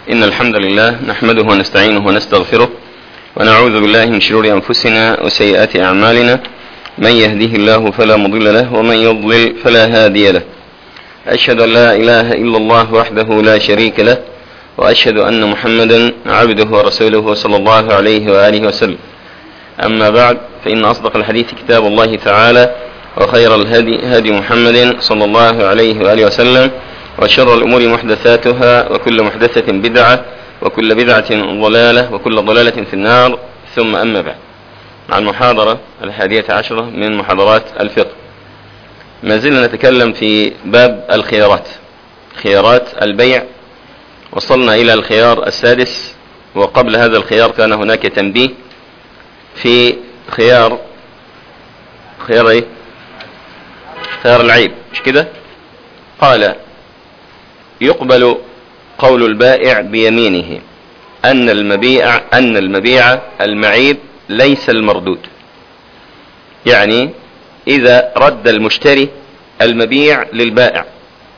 إن الحمد لله نحمده ونستعينه ونستغفره ونعوذ بالله من شرور أنفسنا وسيئات أعمالنا من يهده الله فلا مضل له ومن يضلل فلا هادي له أشهد أن لا إله إلا الله وحده لا شريك له وأشهد أن محمدا عبده ورسوله صلى الله عليه وآله وسلم أما بعد فإن أصدق الحديث كتاب الله تعالى وخير الهدي هدي محمد صلى الله عليه وآله وسلم وشر الأمور محدثاتها وكل محدثة بدعة وكل بدعة ضلالة وكل ضلالة في النار ثم أما بعد مع المحاضرة الحادية عشرة من محاضرات الفقه ما زلنا نتكلم في باب الخيارات خيارات البيع وصلنا إلى الخيار السادس وقبل هذا الخيار كان هناك تنبيه في خيار خيار ايه خيار العيب مش كده قال يقبل قول البائع بيمينه أن المبيع أن المبيع المعيب ليس المردود يعني إذا رد المشتري المبيع للبائع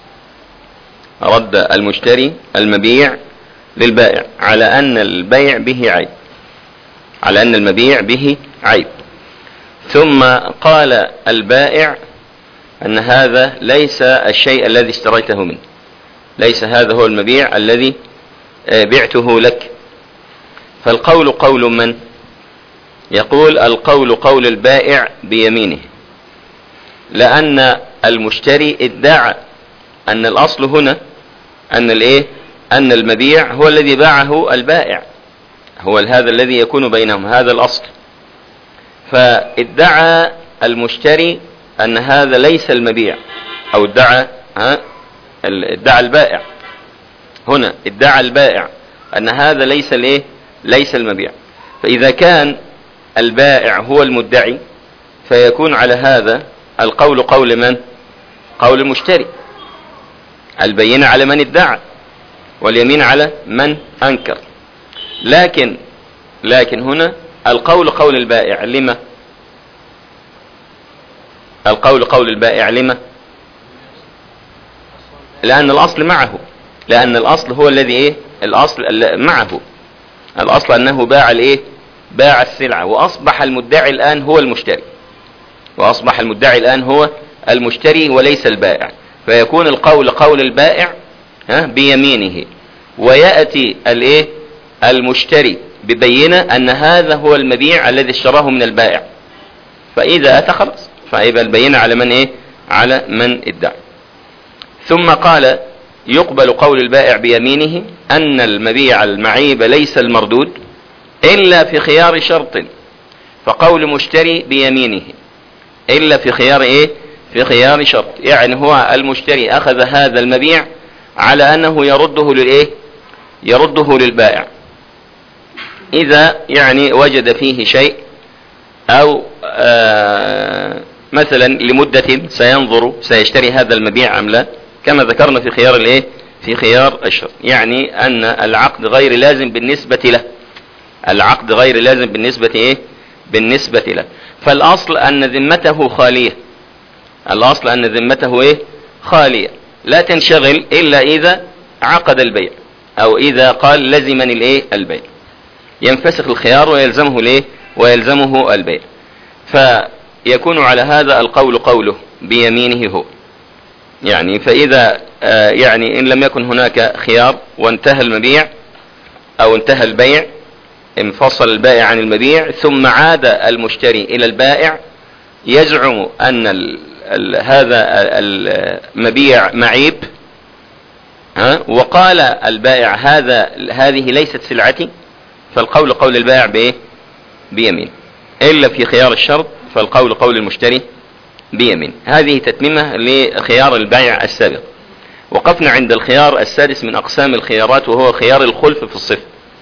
رد المشتري المبيع للبائع على أن البيع به عيب على أن المبيع به عيب ثم قال البائع أن هذا ليس الشيء الذي اشتريته منه ليس هذا هو المبيع الذي بعته لك فالقول قول من يقول القول قول البائع بيمينه لأن المشتري ادعى أن الأصل هنا أن الإيه أن المبيع هو الذي باعه البائع هو هذا الذي يكون بينهم هذا الأصل فادعى المشتري أن هذا ليس المبيع أو ادعى ها ادعى البائع هنا ادعى البائع أن هذا ليس الايه ليس المبيع فإذا كان البائع هو المدعي فيكون على هذا القول قول من قول المشتري البينة على من ادعى واليمين على من أنكر لكن لكن هنا القول قول البائع لما القول قول البائع لما لأن الأصل معه لأن الأصل هو الذي إيه الأصل معه الأصل أنه باع الإيه باع السلعة وأصبح المدعي الآن هو المشتري وأصبح المدعي الآن هو المشتري وليس البائع فيكون القول قول البائع ها بيمينه ويأتي الإيه المشتري ببينة أن هذا هو المبيع الذي اشتراه من البائع فإذا أتى خلاص فيبقى البينة على من إيه على من ادعى ثم قال يقبل قول البائع بيمينه أن المبيع المعيب ليس المردود إلا في خيار شرط فقول مشتري بيمينه إلا في خيار إيه في خيار شرط يعني هو المشتري أخذ هذا المبيع على أنه يرده للإيه يرده للبائع إذا يعني وجد فيه شيء أو آه مثلا لمدة سينظر سيشتري هذا المبيع أم لا كما ذكرنا في خيار الايه في خيار الشرط يعني ان العقد غير لازم بالنسبة له العقد غير لازم بالنسبة ايه بالنسبة له فالاصل ان ذمته خالية الاصل ان ذمته ايه خالية لا تنشغل الا اذا عقد البيع او اذا قال لزمني الايه البيع ينفسخ الخيار ويلزمه الايه ويلزمه البيع فيكون على هذا القول قوله بيمينه هو يعني فإذا آه يعني إن لم يكن هناك خيار وانتهى المبيع أو انتهى البيع انفصل البائع عن المبيع ثم عاد المشتري إلى البائع يزعم أن ال ال هذا المبيع معيب ها وقال البائع هذا هذه ليست سلعتي فالقول قول البائع بإيه بيمين إلا في خيار الشرط فالقول قول المشتري بيمين هذه تتميمة لخيار البيع السابق وقفنا عند الخيار السادس من أقسام الخيارات وهو خيار الخلف في الصفة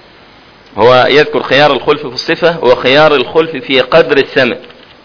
هو يذكر خيار الخلف في الصفة وخيار الخلف في قدر الثمن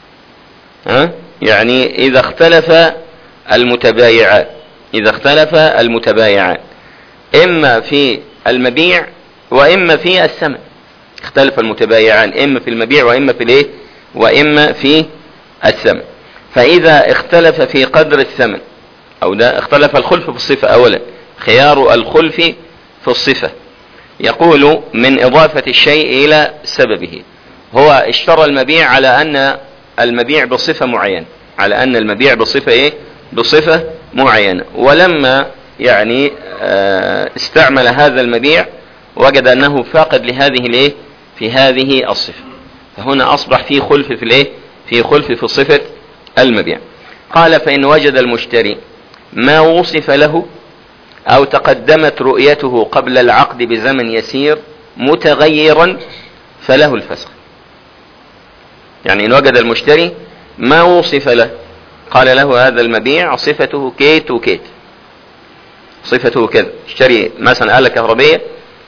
ها؟ يعني إذا اختلف المتبايعان إذا اختلف المتبايعان إما في المبيع وإما في الثمن اختلف المتبايعان إما في المبيع وإما في الايه وإما في الثمن فإذا اختلف في قدر الثمن أو ده اختلف الخلف في الصفة أولا خيار الخلف في الصفة يقول من إضافة الشيء إلى سببه هو اشترى المبيع على أن المبيع بصفة معينة على أن المبيع بصفة إيه بصفة معينة ولما يعني آه، استعمل هذا المبيع وجد أنه فاقد لهذه الإيه في هذه الصفة فهنا أصبح في خلف في الإيه في خلف في صفة المبيع قال فإن وجد المشتري ما وصف له أو تقدمت رؤيته قبل العقد بزمن يسير متغيرا فله الفسخ يعني إن وجد المشتري ما وصف له قال له هذا المبيع صفته كيت وكيت صفته كذا اشتري مثلا آلة كهربية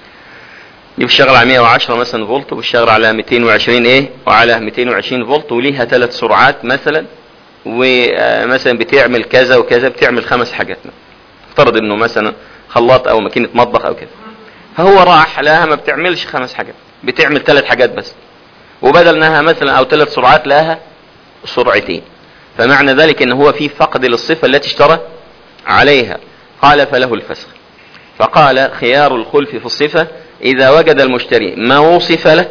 يشتغل على 110 مثلا فولت وبيشتغل على 220 ايه وعلى 220 فولت وليها ثلاث سرعات مثلا ومثلا بتعمل كذا وكذا بتعمل خمس حاجات افترض انه مثلا خلاط او ماكينه مطبخ او كده فهو راح لها ما بتعملش خمس حاجات بتعمل ثلاث حاجات بس وبدل انها مثلا او ثلاث سرعات لها سرعتين فمعنى ذلك ان هو في فقد للصفه التي اشترى عليها قال فله الفسخ فقال خيار الخلف في الصفه اذا وجد المشتري ما وصف له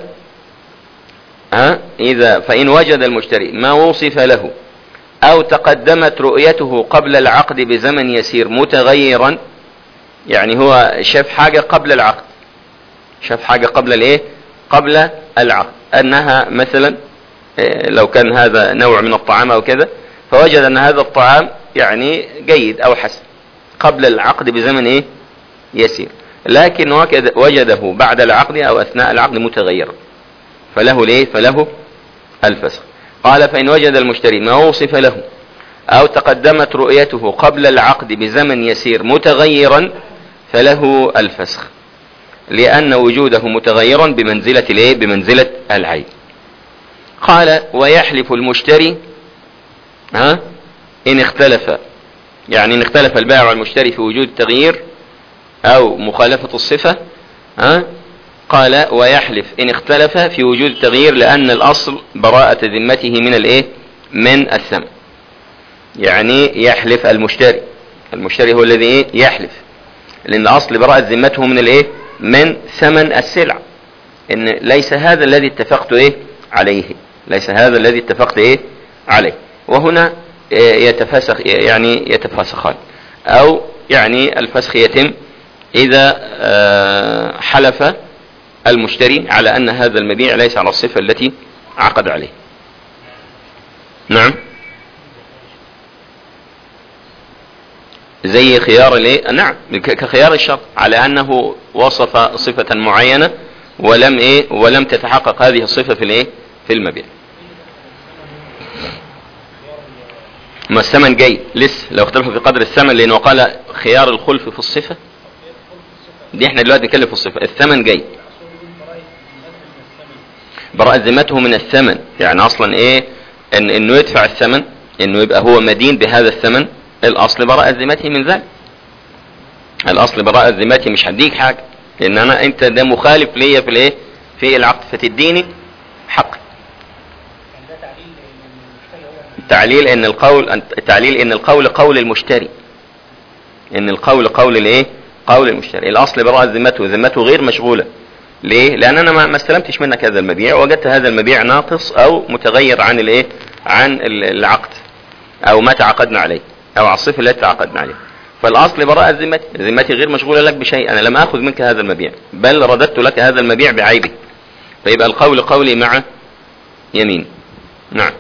ها اذا فان وجد المشتري ما وصف له او تقدمت رؤيته قبل العقد بزمن يسير متغيرا يعني هو شاف حاجة قبل العقد شاف حاجة قبل الايه قبل العقد انها مثلا إيه، لو كان هذا نوع من الطعام او كذا فوجد ان هذا الطعام يعني جيد او حسن قبل العقد بزمن ايه يسير لكن وجده بعد العقد او اثناء العقد متغيرا فله ليه فله الفسخ قال فإن وجد المشتري ما وصف له أو تقدمت رؤيته قبل العقد بزمن يسير متغيرا فله الفسخ لأن وجوده متغيرا بمنزلة الايه بمنزلة العين قال ويحلف المشتري ها إن اختلف يعني إن اختلف البائع والمشتري في وجود التغيير أو مخالفة الصفة ها قال ويحلف إن اختلف في وجود التغيير لأن الأصل براءة ذمته من الإيه من الثمن يعني يحلف المشتري المشتري هو الذي إيه يحلف لأن أصل براءة ذمته من الإيه من ثمن السلع إن ليس هذا الذي اتفقت إيه عليه ليس هذا الذي اتفقت إيه عليه وهنا يتفسخ يعني يتفسخان أو يعني الفسخ يتم إذا آه، حلف المشتري على أن هذا المبيع ليس على الصفة التي عقد عليه نعم زي خيار الايه نعم كخيار الشرط على انه وصف صفة معينة ولم ايه ولم تتحقق هذه الصفة في الايه في المبيع ما الثمن جاي لسه لو اختلفوا في قدر الثمن لانه قال خيار الخلف في الصفة دي احنا دلوقتي نتكلم في الصفة الثمن جاي براءة ذمته من الثمن يعني اصلا ايه ان انه يدفع الثمن انه يبقى هو مدين بهذا الثمن الاصل براءة ذمته من ذلك الاصل براءة ذمتي مش هديك حاجة لان انا انت ده مخالف ليا في الايه في العقد فتديني حق التعليل ان القول التعليل ان القول قول المشتري ان القول قول الايه قول المشتري الاصل براءة ذمته ذمته غير مشغولة ليه لان انا ما استلمتش منك هذا المبيع وجدت هذا المبيع ناقص او متغير عن الايه عن العقد او ما تعاقدنا عليه او على الصفه التي تعاقدنا عليها فالاصل براءة ذمتي ذمتي غير مشغولة لك بشيء انا لم اخذ منك هذا المبيع بل رددت لك هذا المبيع بعيبه فيبقى القول قولي مع يمين نعم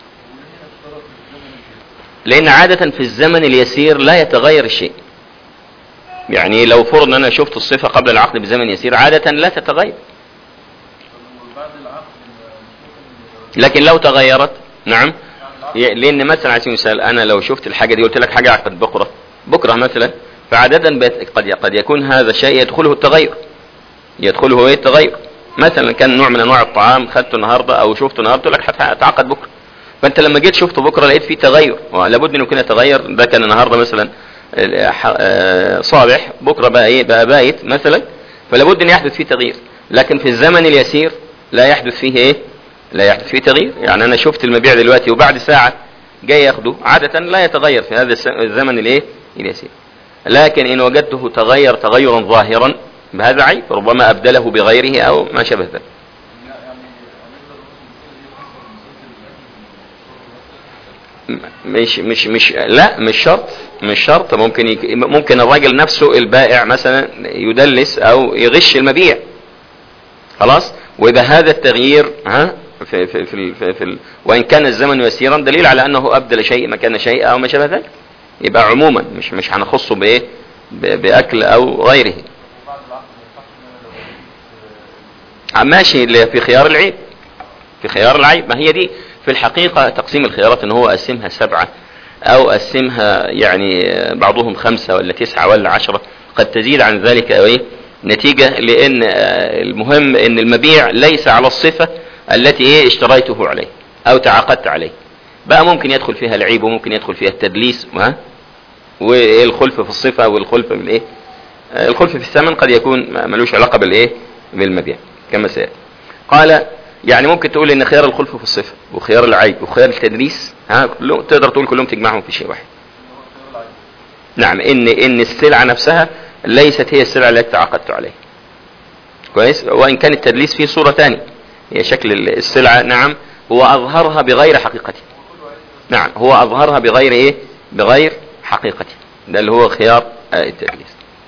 لان عادة في الزمن اليسير لا يتغير الشيء يعني لو فرض ان انا شفت الصفة قبل العقد بزمن يسير عادة لا تتغير لكن لو تغيرت نعم لان مثلا على سبيل المثال انا لو شفت الحاجة دي قلت لك حاجة عقد بكرة بكرة مثلا فعادة قد قد يكون هذا الشيء يدخله التغير يدخله ايه التغير مثلا كان نوع من انواع الطعام خدته النهارده او شفته النهارده لك هتعقد بكره فانت لما جيت شفته بكره لقيت فيه تغير لابد انه يكون يتغير ده كان النهارده مثلا آه، صالح بكرة بقى ايه بقى بايت مثلا فلابد ان يحدث فيه تغيير لكن في الزمن اليسير لا يحدث فيه ايه لا يحدث فيه تغيير يعني انا شفت المبيع دلوقتي وبعد ساعة جاي ياخده عادة لا يتغير في هذا الزمن الايه اليسير لكن ان وجدته تغير تغيرا ظاهرا بهذا عيب ربما ابدله بغيره او ما شابه ذلك مش مش مش لا مش شرط مش شرط ممكن يك... ممكن الراجل نفسه البائع مثلا يدلس او يغش المبيع خلاص ويبقى هذا التغيير ها في في في, في, في ال... وان كان الزمن يسيرا دليل على انه ابدل شيء مكان شيء او ما شابه ذلك يبقى عموما مش مش هنخصه بايه ب... باكل او غيره ماشي اللي في خيار العيب في خيار العيب ما هي دي في الحقيقة تقسيم الخيارات ان هو قسمها سبعة او قسمها يعني بعضهم خمسة ولا تسعة ولا عشرة قد تزيد عن ذلك او ايه نتيجة لان المهم ان المبيع ليس على الصفة التي ايه اشتريته عليه او تعاقدت عليه بقى ممكن يدخل فيها العيب وممكن يدخل فيها التدليس ها والخلف في الصفة والخلف في الايه الخلف في الثمن قد يكون ملوش علاقة بالايه بالمبيع كما سيأتي قال يعني ممكن تقول ان خيار الخلف في الصفة وخيار العيب وخيار التدليس ها كلهم تقدر تقول كلهم تجمعهم في شيء واحد نعم ان ان السلعة نفسها ليست هي السلعة التي تعاقدت عليها كويس وان كان التدليس فيه صورة ثانية هي شكل السلعة نعم هو اظهرها بغير حقيقته نعم هو اظهرها بغير ايه بغير حقيقته ده اللي هو خيار التدليس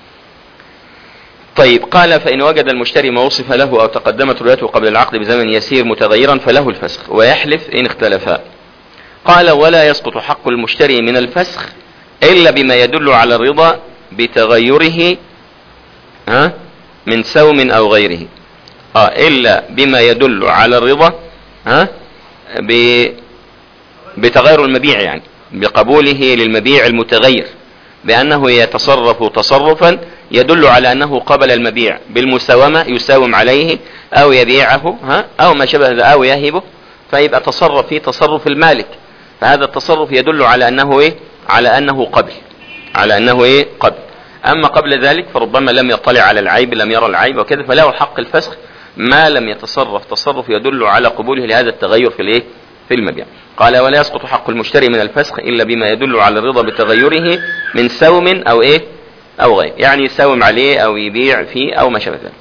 طيب قال فإن وجد المشتري ما وصف له أو تقدمت رؤيته قبل العقد بزمن يسير متغيرا فله الفسخ ويحلف إن اختلفا قال ولا يسقط حق المشتري من الفسخ إلا بما يدل على الرضا بتغيره ها من سوم أو غيره آه إلا بما يدل على الرضا ها ب بتغير المبيع يعني بقبوله للمبيع المتغير بأنه يتصرف تصرفا يدل على أنه قبل المبيع بالمساومة يساوم عليه أو يبيعه ها أو ما شبه ذا أو يهبه فيبقى تصرف فيه تصرف المالك فهذا التصرف يدل على أنه إيه على أنه قبل على أنه إيه قبل أما قبل ذلك فربما لم يطلع على العيب لم يرى العيب وكذا فله حق الفسخ ما لم يتصرف تصرف يدل على قبوله لهذا التغير في الايه في المبيع قال ولا يسقط حق المشتري من الفسخ الا بما يدل على الرضا بتغيره من سوم او ايه او غير يعني يساوم عليه او يبيع فيه او ما شابه ذلك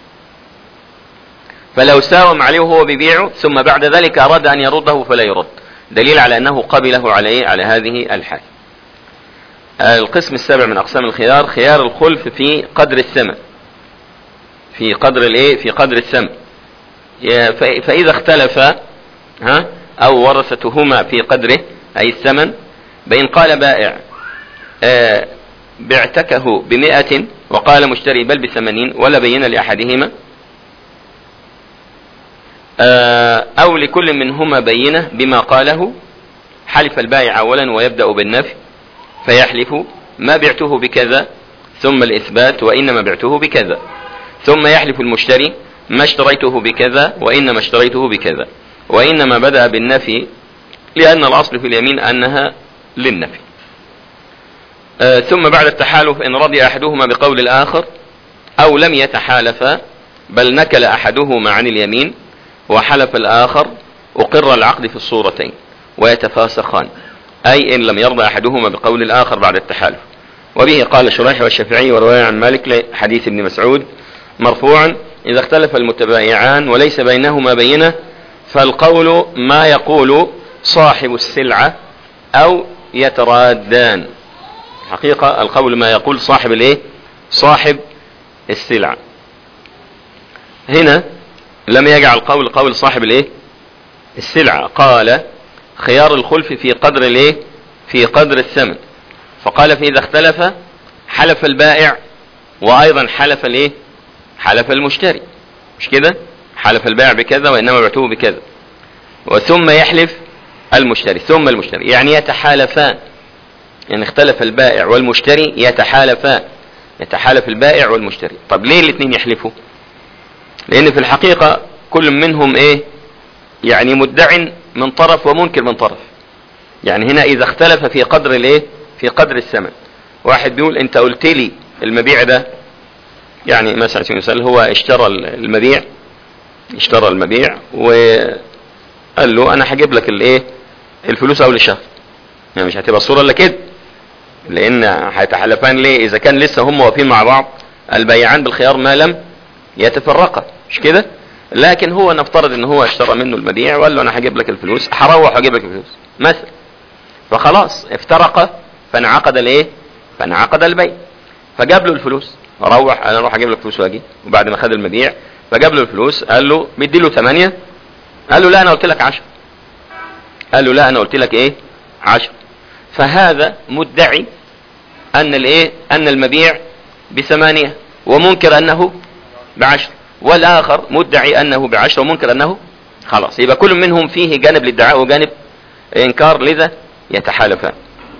فلو ساوم عليه وهو بيبيعه ثم بعد ذلك اراد ان يرده فلا يرد دليل على انه قبله على ايه على هذه الحال القسم السابع من اقسام الخيار خيار الخلف في قدر الثمن في قدر الايه في قدر الثمن فاذا اختلف ها او ورثتهما في قدره اي الثمن بإن قال بائع آه بعتكه بمئة وقال مشتري بل بثمانين ولا بين لأحدهما آه أو لكل منهما بينة بما قاله حلف البائع أولا ويبدأ بالنفي فيحلف ما بعته بكذا ثم الإثبات وإنما بعته بكذا ثم يحلف المشتري ما اشتريته بكذا وإنما اشتريته بكذا وإنما بدأ بالنفي لأن الأصل في اليمين أنها للنفي آه ثم بعد التحالف إن رضي أحدهما بقول الآخر أو لم يتحالفا بل نكل أحدهما عن اليمين وحلف الآخر أقر العقد في الصورتين ويتفاسخان أي إن لم يرضى أحدهما بقول الآخر بعد التحالف وبه قال شريح والشافعي ورواية عن مالك حديث ابن مسعود مرفوعا إذا اختلف المتبايعان وليس بينهما بينة فالقول ما يقول صاحب السلعة أو يترادان حقيقة القول ما يقول صاحب الايه صاحب السلعة هنا لم يجعل قول قول صاحب الايه السلعة قال خيار الخلف في قدر الايه في قدر الثمن فقال فإذا اختلف حلف البائع وأيضا حلف الايه حلف المشتري مش كده حلف البائع بكذا وإنما بعته بكذا وثم يحلف المشتري ثم المشتري يعني يتحالفان يعني اختلف البائع والمشتري يتحالفان يتحالف البائع والمشتري طب ليه الاثنين يحلفوا لان في الحقيقة كل منهم ايه يعني مدع من طرف ومنكر من طرف يعني هنا اذا اختلف في قدر الايه في قدر الثمن واحد بيقول انت قلت لي المبيع ده يعني مثلا مثال هو اشترى المبيع اشترى المبيع وقال له انا هجيب لك الايه الفلوس اول الشهر يعني مش هتبقى الصورة الا كده لان هيتحالفان ليه اذا كان لسه هم واقفين مع بعض البيعان بالخيار ما لم يتفرقا مش كده لكن هو نفترض ان هو اشترى منه المبيع وقال له انا هجيب لك الفلوس هروح واجيب لك الفلوس مثلا فخلاص افترقا فانعقد الايه فانعقد البيع فجاب له الفلوس روح انا اروح اجيب لك فلوس واجي وبعد ما خد المبيع فجاب له الفلوس قال له مدي له 8 قال له لا انا قلت لك 10 قال له لا انا قلت لك ايه 10 فهذا مدعي ان الايه ان المبيع بثمانية ومنكر انه بعشر والاخر مدعي انه بعشر ومنكر انه خلاص يبقى كل منهم فيه جانب للدعاء وجانب انكار لذا يتحالفان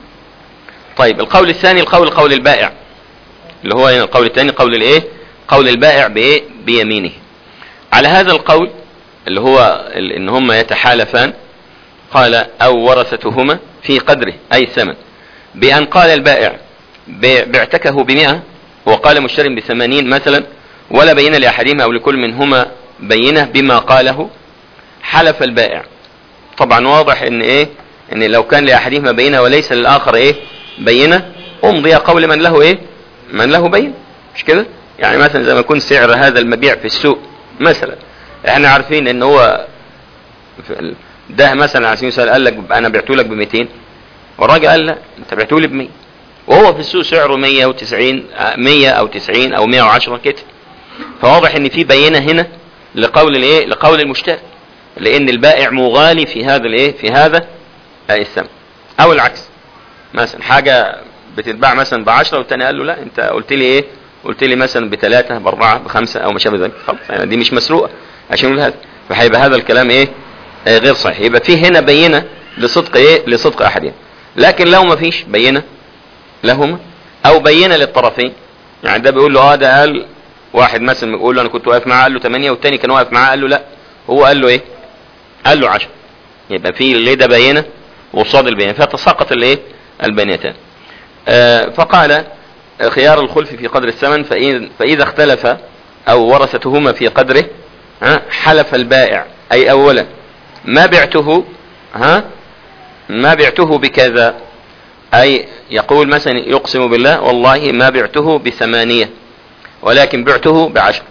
طيب القول الثاني القول قول البائع اللي هو هنا القول الثاني قول الايه قول البائع بايه بيمينه على هذا القول اللي هو ال- ان هم يتحالفان قال او ورثتهما في قدره اي الثمن بان قال البائع ب- بعتكه بمئة وقال مشتري بثمانين مثلا ولا بين لاحدهما او لكل منهما بينه بما قاله حلف البائع طبعا واضح ان ايه ان لو كان لاحدهما بينه وليس للاخر ايه بينه امضي قول من له ايه من له بين مش كده يعني مثلا زي ما يكون سعر هذا المبيع في السوق مثلا احنا عارفين ان هو في ال- ده مثلا على سبيل المثال قال لك انا بعته لك ب 200 والراجل قال لا انت بعته لي ب 100 وهو في السوق سعره 190 آه، 100 او 90 او 110 كده فواضح ان في بينه هنا لقول الايه لقول المشتري لان البائع مغالي في هذا الايه في هذا آه، الثمن او العكس مثلا حاجه بتتباع مثلا ب 10 والتاني قال له لا انت قلت لي ايه قلت لي مثلا بثلاثه باربعه بخمسه او ما شابه ذلك خلاص يعني دي مش مسروقه عشان يقول هذا فهيبقى هذا الكلام ايه آه، غير صحيح يبقى في هنا بينه لصدق ايه لصدق احدهم لكن لو ما فيش بينه لهما او بينه للطرفين يعني ده بيقول له اه ده قال واحد مثلا بيقول له انا كنت واقف معاه قال له 8 والتاني كان واقف معاه قال له لا هو قال له ايه قال له 10 يبقى في اللي ده بينه وصاد البينه فتساقط الايه البينتان آه فقال خيار الخلف في قدر الثمن فإن فإذا اختلف أو ورثتهما في قدره ها حلف البائع أي أولا ما بعته ها ما بعته بكذا أي يقول مثلا يقسم بالله والله ما بعته بثمانية ولكن بعته بعشر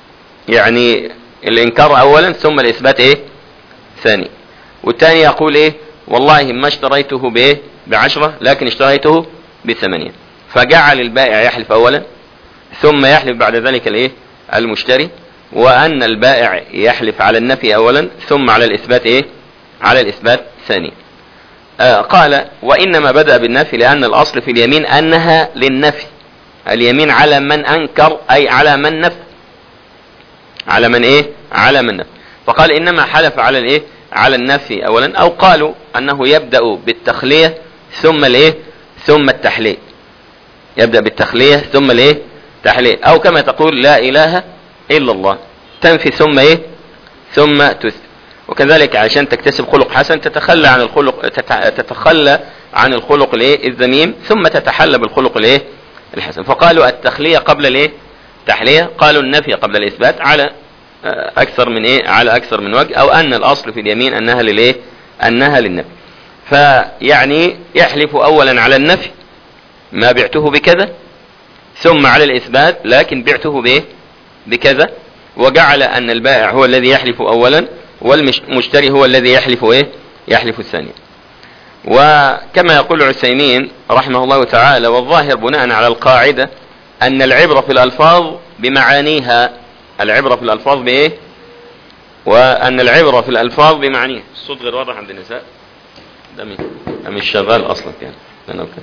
يعني الإنكار أولا ثم الإثبات إيه ثاني والثاني يقول إيه والله ما اشتريته بإيه بعشرة لكن اشتريته بثمانية فجعل البائع يحلف أولا ثم يحلف بعد ذلك الإيه المشتري وأن البائع يحلف على النفي أولا ثم على الإثبات إيه على الإثبات ثانيا آه قال وإنما بدأ بالنفي لأن الأصل في اليمين أنها للنفي اليمين على من أنكر أي على من نفى على من إيه على من نفى فقال إنما حلف على الإيه على النفي أولا أو قالوا أنه يبدأ بالتخلية ثم الإيه ثم التحليل يبدأ بالتخلية ثم الإيه تحليل أو كما تقول لا إله إلا الله تنفي ثم إيه ثم تثبت وكذلك عشان تكتسب خلق حسن تتخلى عن الخلق تتع- تتخلى عن الخلق الايه الذميم ثم تتحلى بالخلق الايه الحسن فقالوا التخلية قبل الايه تحلية قالوا النفي قبل الاثبات على آه، اكثر من ايه على اكثر من وجه او ان الاصل في اليمين انها للايه انها للنفي فيعني يحلف اولا على النفي ما بعته بكذا ثم على الاثبات لكن بعته بايه بكذا وجعل ان البائع هو الذي يحلف اولا والمشتري هو الذي يحلف ايه يحلف الثانية وكما يقول العثيمين رحمه الله تعالى والظاهر بناء على القاعدة ان العبرة في الالفاظ بمعانيها العبرة في الالفاظ بايه وان العبرة في الالفاظ بمعانيها الصوت غير واضح عند النساء ده مش ده مش شغال اصلا يعني أنا أوكي.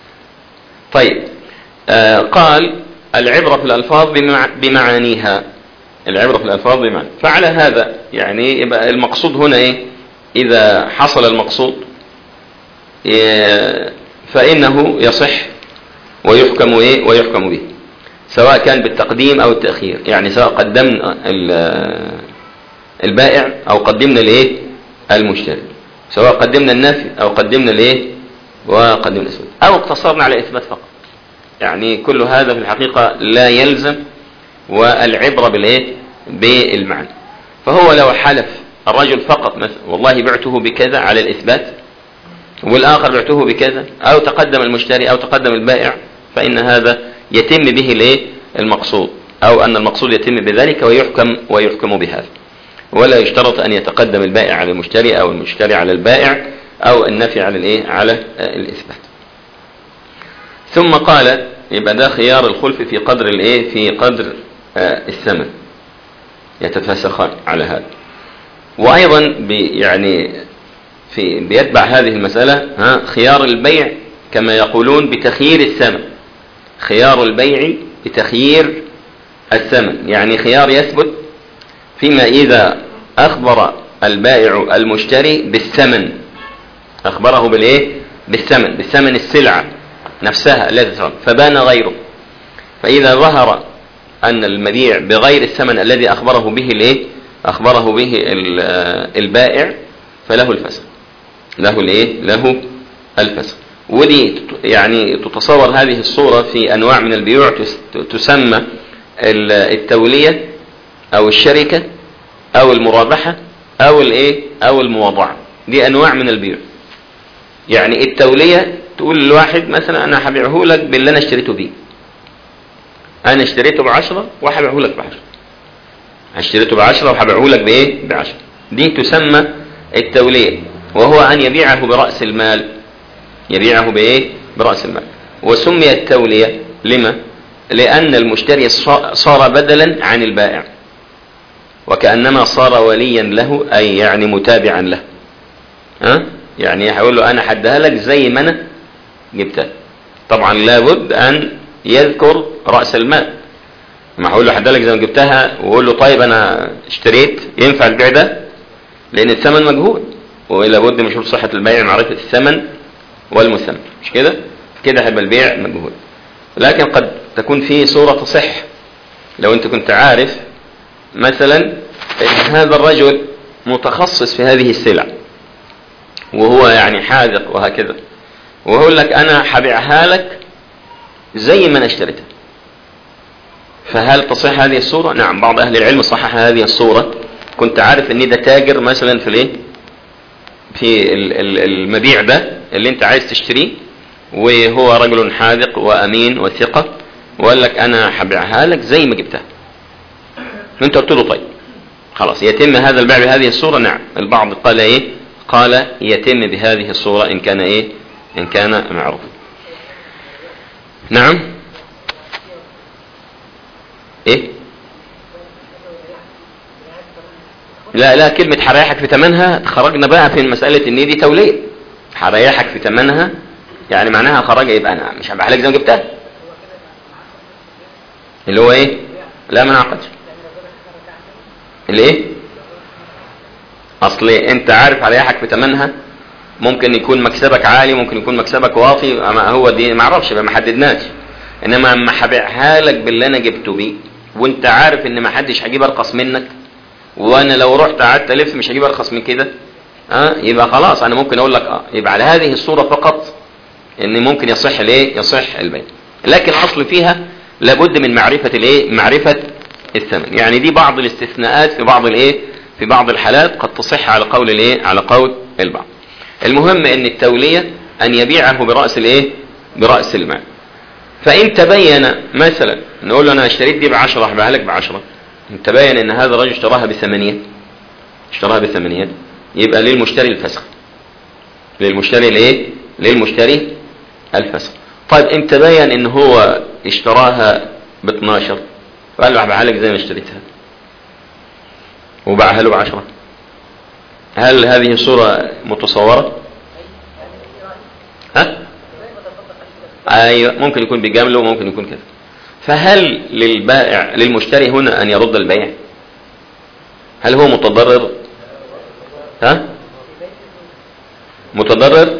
طيب آه قال العبرة في الالفاظ بمع... بمعانيها العبرة في الألفاظ بمعنى فعلى هذا يعني يبقى المقصود هنا إيه إذا حصل المقصود إيه فإنه يصح ويحكم إيه ويحكم به سواء كان بالتقديم أو التأخير يعني سواء قدمنا ال- البائع أو قدمنا الإيه المشتري سواء قدمنا النفي أو قدمنا الإيه وقدمنا الإثبات أو اقتصرنا على إثبات فقط يعني كل هذا في الحقيقة لا يلزم والعبرة بالايه بالمعنى فهو لو حلف الرجل فقط مثلا والله بعته بكذا على الإثبات والآخر بعته بكذا أو تقدم المشتري أو تقدم البائع فإن هذا يتم به الايه المقصود أو أن المقصود يتم بذلك ويحكم ويحكم بهذا ولا يشترط أن يتقدم البائع على المشتري أو المشتري على البائع أو النفي على الإيه على الإثبات ثم قال يبقى ده خيار الخلف في قدر الإيه في قدر الثمن يتفسخان على هذا وأيضا يعني في بيتبع هذه المسألة ها خيار البيع كما يقولون بتخيير الثمن خيار البيع بتخيير الثمن يعني خيار يثبت فيما إذا أخبر البائع المشتري بالثمن أخبره بالإيه بالثمن بالثمن السلعة نفسها التي فبان غيره فإذا ظهر أن المبيع بغير الثمن الذي أخبره به الإيه أخبره به البائع فله الفسخ له الإيه له الفسخ ودي يعني تتصور هذه الصورة في أنواع من البيوع تسمى التولية أو الشركة أو المرابحة أو الإيه أو المواضعة دي أنواع من البيوع يعني التولية تقول للواحد مثلا أنا هبيعه لك باللي أنا اشتريته بيه أنا اشتريته بعشرة وهبيعه لك بعشرة اشتريته بعشرة وهبيعه لك بإيه بعشرة دي تسمى التولية وهو أن يبيعه برأس المال يبيعه بإيه برأس المال وسمي التولية لما لأن المشتري صار بدلا عن البائع وكأنما صار وليا له أي يعني متابعا له ها يعني هقول له أنا حدها لك زي ما أنا جبتها طبعا لابد أن يذكر رأس المال ما هقول له حدها لك زي ما جبتها وأقول له طيب أنا اشتريت ينفع البيع ده لأن الثمن مجهول ولابد من شروط صحة البيع معرفة الثمن والمثمن مش كده كده هيبقى البيع مجهول لكن قد تكون فيه صورة تصح لو انت كنت عارف مثلا ان هذا الرجل متخصص في هذه السلع وهو يعني حاذق وهكذا ويقول لك انا هبيعها لك زي ما انا اشتريتها فهل تصح هذه الصورة نعم بعض اهل العلم صحح هذه الصورة كنت عارف ان ده تاجر مثلا في الايه في المبيع ده اللي انت عايز تشتريه وهو رجل حاذق وامين وثقة وقال لك انا هبيعها لك زي ما جبتها انت قلت له طيب خلاص يتم هذا البيع بهذه الصورة نعم البعض قال ايه قال يتم بهذه الصورة ان كان ايه ان كان معروف نعم ايه لا لا كلمة هريحك في تمنها خرجنا بقى في مسألة ان دي تولية هريحك في تمنها يعني معناها خرج يبقى انا مش هبيعها لك زي ما جبتها اللي هو ايه لا ما نعقدش الايه اصل انت عارف هريحك في تمنها ممكن يكون مكسبك عالي ممكن يكون مكسبك واطي اما هو دي ما اعرفش ما حددناش انما اما هبيعها لك باللي انا جبته بيه وانت عارف ان ما حدش هيجيب ارخص منك وانا لو رحت قعدت الف مش هجيب ارخص من كده اه يبقى خلاص انا ممكن اقول لك اه يبقى على هذه الصوره فقط ان ممكن يصح الايه يصح البيع لكن اصل فيها لابد من معرفه الايه معرفه الثمن يعني دي بعض الاستثناءات في بعض الايه في بعض الحالات قد تصح على قول الايه على قول البعض المهم ان التوليه ان يبيعه براس الايه براس المال فان تبين مثلا نقول له انا اشتريت دي ب 10 هبيعها لك ب 10 تبين ان هذا الرجل اشتراها بثمانية اشتراها بثمانية يبقى للمشتري الفسخ للمشتري الايه للمشتري الفسخ طيب ان تبين ان هو اشتراها ب 12 فقال له هبيعها لك زي ما اشتريتها وباعها له ب 10 هل هذه صورة متصورة ها ايوه ممكن يكون بجمله وممكن يكون كذا فهل للبائع للمشتري هنا أن يرد البيع هل هو متضرر ها متضرر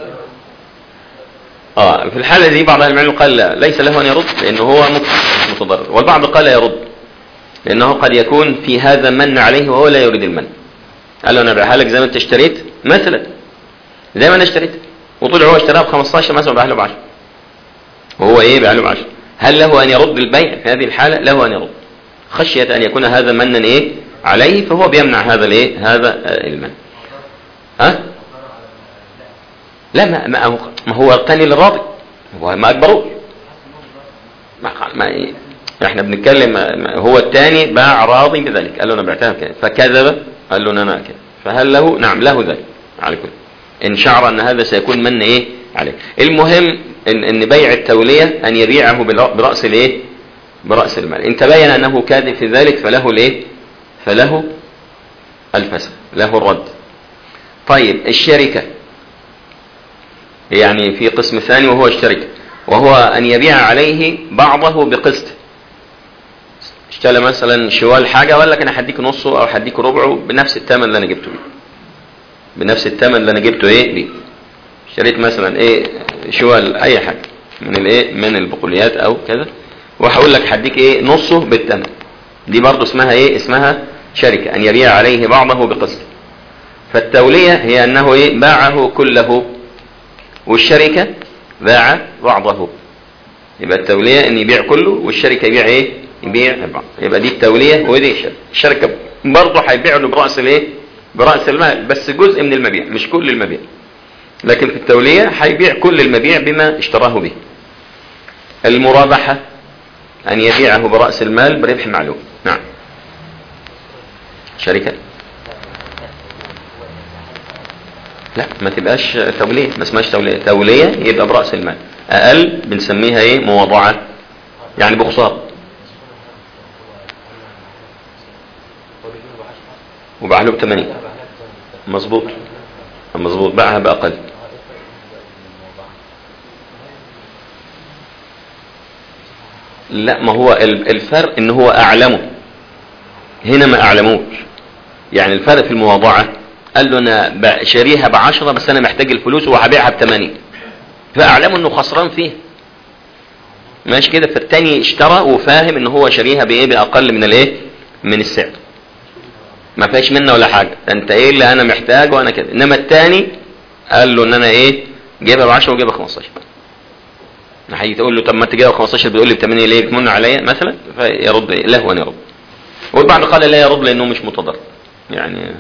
اه في الحالة دي بعض أهل العلم قال لا ليس له أن يرد لأنه هو متضرر والبعض قال يرد لأنه قد يكون في هذا من عليه وهو لا يريد المن قال له أنا أبيعها لك زي ما أنت اشتريت مثلا زي ما أنا اشتريت وطلع هو اشتراها ب 15 مثلا وباعها له ب 10 وهو إيه باع له ب 10 هل له أن يرد البيع في هذه الحالة له أن يرد خشية أن يكون هذا منا إيه عليه فهو بيمنع هذا الإيه هذا المن ها لا ما, ما هو ما هو الثاني للراضي هو ما أكبروش ما, ما إيه احنا بنتكلم هو الثاني باع راضي بذلك قال له انا بعتها كذا فكذب قال له انا كذا فهل له نعم له ذلك على كل ان شعر ان هذا سيكون من ايه عليه المهم ان, إن بيع التولية ان يبيعه برأس الايه برأس المال ان تبين انه كاذب في ذلك فله الايه فله الفسخ له الرد طيب الشركة يعني في قسم ثاني وهو الشركة وهو ان يبيع عليه بعضه بقسط اشترى مثلا شوال حاجة ولا كان هديك نصه او هديك ربعه بنفس الثمن اللي انا جبته بيه بنفس الثمن اللي انا جبته ايه بيه اشتريت مثلا ايه شوال اي حاجة من الايه من البقوليات او كذا وهقول لك هديك ايه نصه بالثمن دي برضه اسمها ايه اسمها شركة ان يبيع عليه بعضه بقسط فالتولية هي انه ايه باعه كله والشركة باع بعضه يبقى التولية ان يبيع كله والشركة يبيع ايه يبيع بعض يبقى دي التولية ودي الشركة الشركة برضه هيبيع له برأس الايه برأس المال بس جزء من المبيع مش كل المبيع لكن في التولية هيبيع كل المبيع بما اشتراه به المرابحة ان يبيعه برأس المال بربح معلوم نعم شركة لا ما تبقاش تولية ما اسمهاش تولية تولية يبقى برأس المال اقل بنسميها ايه مواضعة يعني بخسارة وباع له ب 80 مظبوط مظبوط باعها باقل لا ما هو الفرق ان هو اعلمه هنا ما اعلموش يعني الفرق في المواضعة قال له انا شاريها بعشرة بس انا محتاج الفلوس وهبيعها بثمانية فاعلمه انه خسران فيها ماشي كده فالتاني اشترى وفاهم ان هو شاريها بايه باقل من الايه من السعر ما فيهاش منه ولا حاجة انت ايه اللي انا محتاجه وانا كده انما التاني قال له ان انا ايه جايبها ب 10 وجايبها 15 هيجي تقول له طب ما انت جايبها ب 15 بتقول لي ب 8 ليه بتمن عليا مثلا فيرد لهوا يرد والبعض قال لا يرد لانه مش متضرر يعني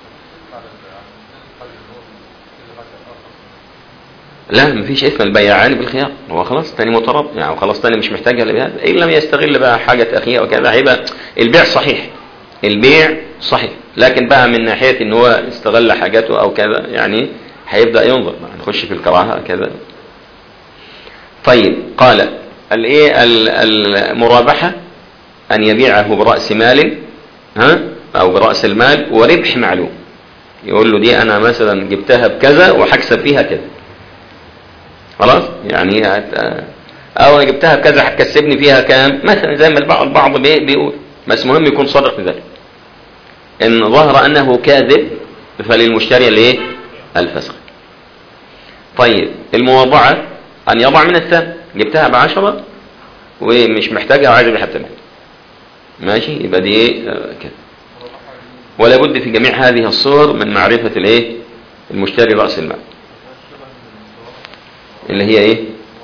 لا مفيش اسم البياعان بالخيار هو خلاص تاني متراب يعني خلاص تاني مش محتاجها لبهذا ان لم يستغل بقى حاجة اخيه وكذا هيبقى البيع صحيح البيع صحيح لكن بقى من ناحية ان هو استغل حاجته او كذا يعني هيبدأ ينظر نخش في الكراهة كذا طيب قال الايه المرابحة ان يبيعه برأس مال ها او برأس المال وربح معلوم يقول له دي انا مثلا جبتها بكذا وهكسب فيها كذا خلاص يعني او انا جبتها بكذا هتكسبني فيها كام مثلا زي ما البعض البعض بيقول بس مهم يكون صادق في ذلك ان ظهر انه كاذب فللمشتري الايه الفسخ طيب المواضعة ان يضع من الثمن جبتها بعشرة ومش محتاجها وعايز ابيعها بثمن ماشي يبقى دي ايه كده ولا بد في جميع هذه الصور من معرفة الايه المشتري رأس المال اللي هي ايه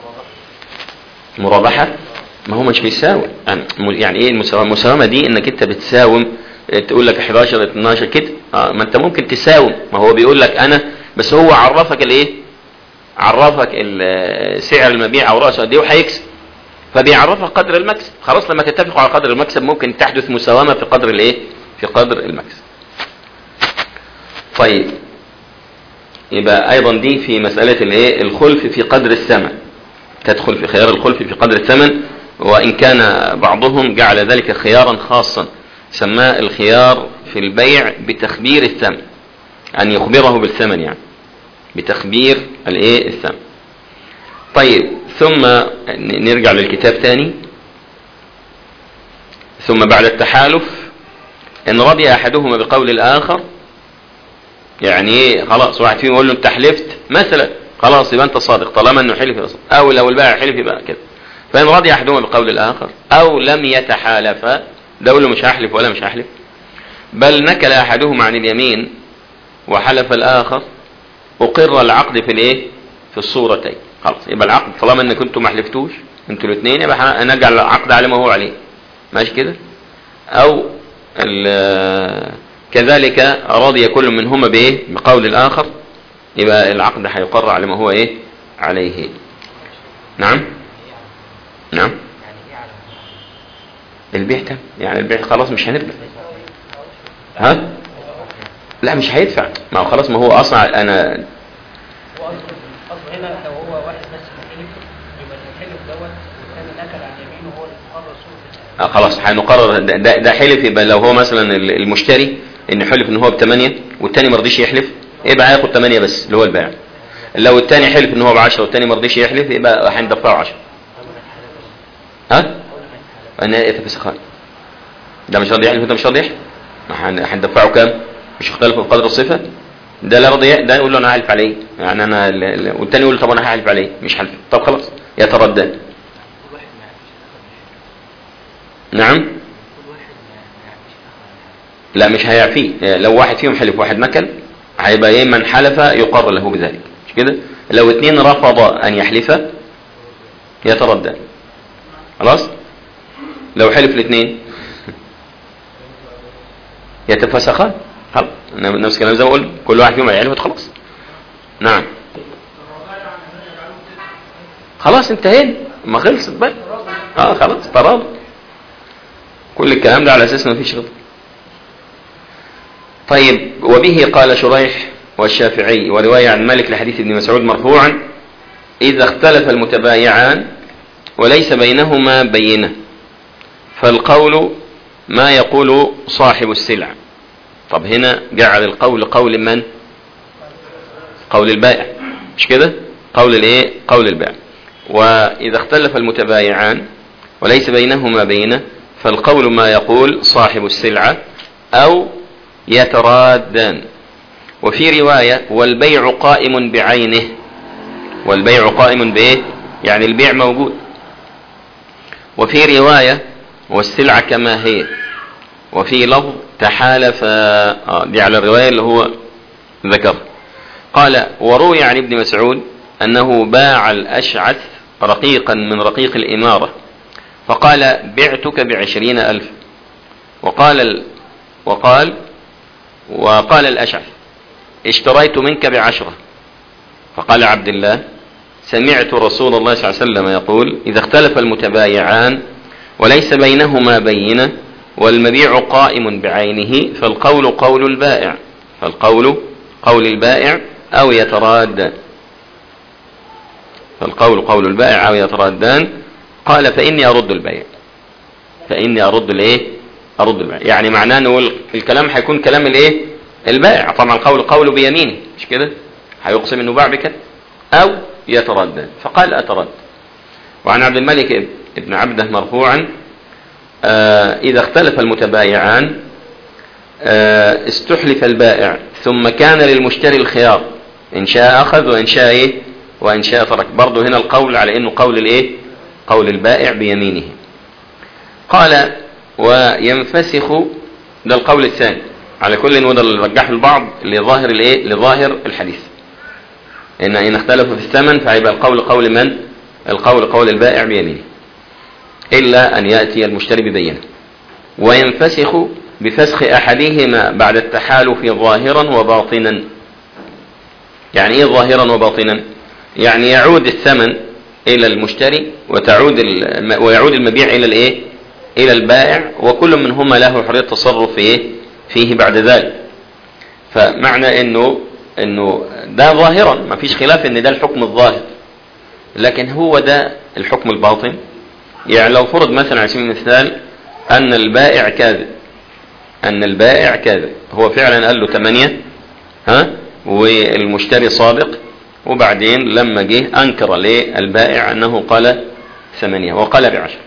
مرابحة ما هو مش بيساوم يعني ايه المساومة المساومة دي انك انت بتساوم تقول لك 11 12 كده آه ما انت ممكن تساوم ما هو بيقول لك انا بس هو عرفك الايه عرفك سعر المبيع او رأسه قد ايه وهيكسب فبيعرفك قدر المكسب خلاص لما تتفقوا على قدر المكسب ممكن تحدث مساومة في قدر الايه في قدر المكسب طيب يبقى ايضا دي في مسألة الايه الخلف في قدر الثمن تدخل في خيار الخلف في قدر الثمن وان كان بعضهم جعل ذلك خيارا خاصا سماه الخيار في البيع بتخبير الثمن ان يخبره بالثمن يعني بتخبير الايه الثمن طيب ثم نرجع للكتاب تاني ثم بعد التحالف ان رضي احدهما بقول الاخر يعني ايه خلاص واحد فيهم يقول له انت حلفت مثلا خلاص يبقى انت صادق طالما انه حلف يبقى صادق او لو البائع حلف يبقى كده فان رضي احدهما بقول الاخر او لم يتحالفا ده يقول له مش هحلف ولا مش هحلف بل نكل احدهما عن اليمين وحلف الاخر اقر العقد في الايه في الصورتين خلاص يبقى العقد طالما انك انتوا ما حلفتوش انتوا الاثنين يبقى نجعل العقد على ما هو عليه ماشي كده او كذلك رضي كل منهما بايه بقول الاخر يبقى العقد هيقر على ما هو ايه عليه نعم نعم البيع تم يعني البيع خلاص مش هنرجع ها لا مش هيدفع ما هو خلاص ما هو اصلا انا هو اصل اصل هنا لو هو واحد بس محلف يبقى الحلف دوت والثاني نكل عن يمينه هو اللي قرر سوء آه خلاص هنقرر ده, ده, ده حلف يبقى لو هو مثلا ال- المشتري ان حلف ان هو بثمانية والتاني ما رضيش يحلف يبقى هياخد ثمانية بس اللي هو البائع لو التاني حلف ان هو ب 10 والتاني ما رضيش يحلف يبقى هندفعه 10 ها؟ ان يتفسخان ده مش راضي يحلف وده مش راضي يحلف ما هن- هندفعه كام؟ مش اختلفوا في قدر الصفة ده لا راضي ده يقول له انا هحلف عليه يعني انا ال- ال- والتاني يقول له طب انا هحلف عليه مش هحلف طب خلاص يتردد نعم لا مش هيعفيه لو واحد فيهم حلف واحد نكل هيبقى ايه من حلف يقر له بذلك مش كده لو اتنين رفض ان يحلف يتردد خلاص لو حلف الاثنين يتفسخان خلاص نفس الكلام زي ما قلت كل واحد فيهم هيحلف خلاص نعم خلاص انتهينا ما خلصت بقى اه خلاص تراضى كل الكلام ده على اساس ما فيش رضا طيب وبه قال شريح والشافعي ورواية عن مالك لحديث ابن مسعود مرفوعا إذا اختلف المتبايعان وليس بينهما بينة فالقول ما يقول صاحب السلع طب هنا جعل القول قول من قول البائع مش كده قول الايه قول البائع واذا اختلف المتبايعان وليس بينهما بينه فالقول ما يقول صاحب السلعة او يترادان وفي رواية والبيع قائم بعينه والبيع قائم بايه يعني البيع موجود وفي رواية والسلعة كما هي وفي لفظ تحالف آه دي على الرواية اللي هو ذكر قال وروي عن ابن مسعود أنه باع الأشعث رقيقا من رقيق الإمارة فقال بعتك بعشرين ألف وقال ال... وقال وقال الأشعث اشتريت منك بعشرة فقال عبد الله سمعت رسول الله صلى الله عليه وسلم يقول إذا اختلف المتبايعان وليس بينهما بينة والمبيع قائم بعينه فالقول قول البائع فالقول قول البائع أو يتراد فالقول قول البائع أو يترادان قال فإني أرد البيع فإني أرد الإيه أرد البيع يعني معناه أنه الكلام هيكون كلام الإيه البائع طبعا القول قوله بيمينه مش كده هيقسم أنه باع بكده أو يتردد فقال أترد وعن عبد الملك ابن عبده مرفوعا آه إذا اختلف المتبايعان آه استحلف البائع ثم كان للمشتري الخيار إن شاء أخذ وإن شاء إيه وإن شاء ترك برضه هنا القول على إنه قول الإيه قول البائع بيمينه قال وينفسخ ده القول الثاني على كل وده اللي رجحه البعض لظاهر الايه لظاهر الحديث ان ان اختلفوا في الثمن فهيبقى القول قول من القول قول البائع بيمينه الا ان ياتي المشتري ببينه وينفسخ بفسخ احدهما بعد التحالف ظاهرا وباطنا يعني ايه ظاهرا وباطنا يعني يعود الثمن الى المشتري وتعود ويعود المبيع الى الايه الى البائع وكل منهما له حريه التصرف في ايه فيه بعد ذلك فمعنى انه انه ده ظاهرا ما فيش خلاف ان ده الحكم الظاهر لكن هو ده الحكم الباطن يعني لو فرض مثلا على سبيل المثال ان البائع كاذب ان البائع كاذب هو فعلا قال له 8 ها والمشتري صادق وبعدين لما جه انكر للبائع انه قال ثمانية وقال بعشر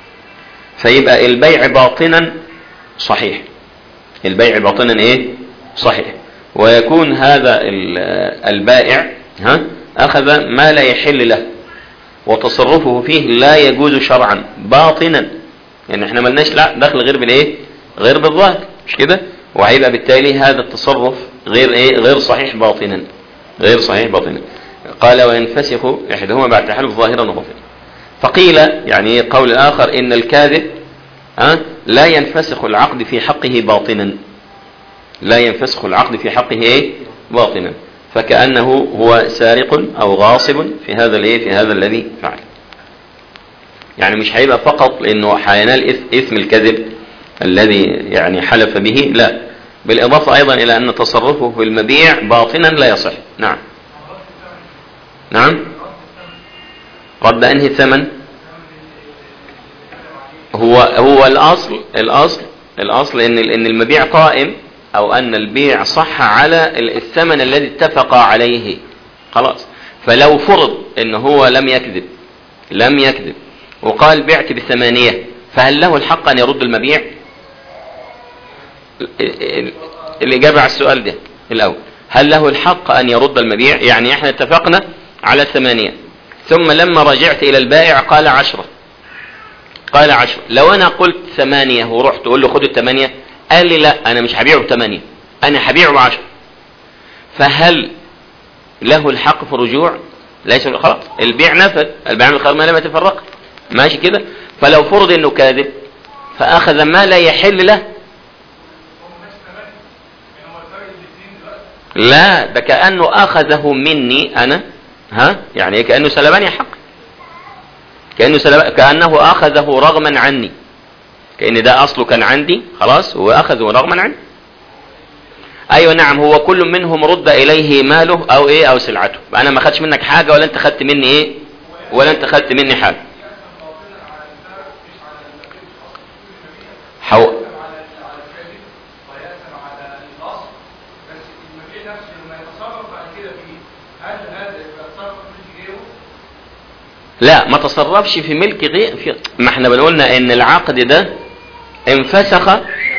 فيبقى البيع باطنا صحيح البيع باطنا ايه صحيح ويكون هذا البائع ها اخذ ما لا يحل له وتصرفه فيه لا يجوز شرعا باطنا يعني احنا ملناش لا دخل غير بالايه غير بالظاهر مش كده وهيبقى بالتالي هذا التصرف غير ايه غير صحيح باطنا غير صحيح باطنا قال وينفسخ احدهما بعد تحالف ظاهرا وباطنا فقيل يعني قول اخر ان الكاذب ها لا ينفسخ العقد في حقه باطنا لا ينفسخ العقد في حقه ايه باطنا فكأنه هو سارق او غاصب في هذا الايه في هذا الذي فعل يعني مش هيبقى فقط لانه هينال إث- اثم الكذب الذي يعني حلف به لا بالاضافه ايضا الى ان تصرفه في المبيع باطنا لا يصح نعم نعم رد انهي الثمن هو هو الاصل الاصل الاصل ان ان المبيع قائم او ان البيع صح على الثمن الذي اتفق عليه خلاص فلو فرض ان هو لم يكذب لم يكذب وقال بعت بثمانية فهل له الحق ان يرد المبيع ال- ال- الاجابة على السؤال ده الاول هل له الحق ان يرد المبيع يعني احنا اتفقنا على ثمانية ثم لما رجعت الى البائع قال عشرة قال عشرة لو انا قلت ثمانية ورحت اقول له خد الثمانية قال لي لا انا مش هبيعه بثمانية انا هبيعه بعشرة فهل له الحق في الرجوع ليس خلاص البيع نفذ البيع من الخير ما لم يتفرق ماشي كده فلو فرض انه كاذب فاخذ ما لا يحل له لا ده كانه اخذه مني انا ها يعني إيه؟ كانه سلبني حق كانه سلب... كانه اخذه رغما عني كان ده اصله كان عندي خلاص واخذه رغما عني ايوه نعم هو كل منهم رد اليه ماله او ايه او سلعته انا ما خدش منك حاجه ولا انت خدت مني ايه ولا انت خدت مني حاجه حو... لا ما تصرفش في ملك غير في... ما احنا بنقولنا ان العقد ده انفسخ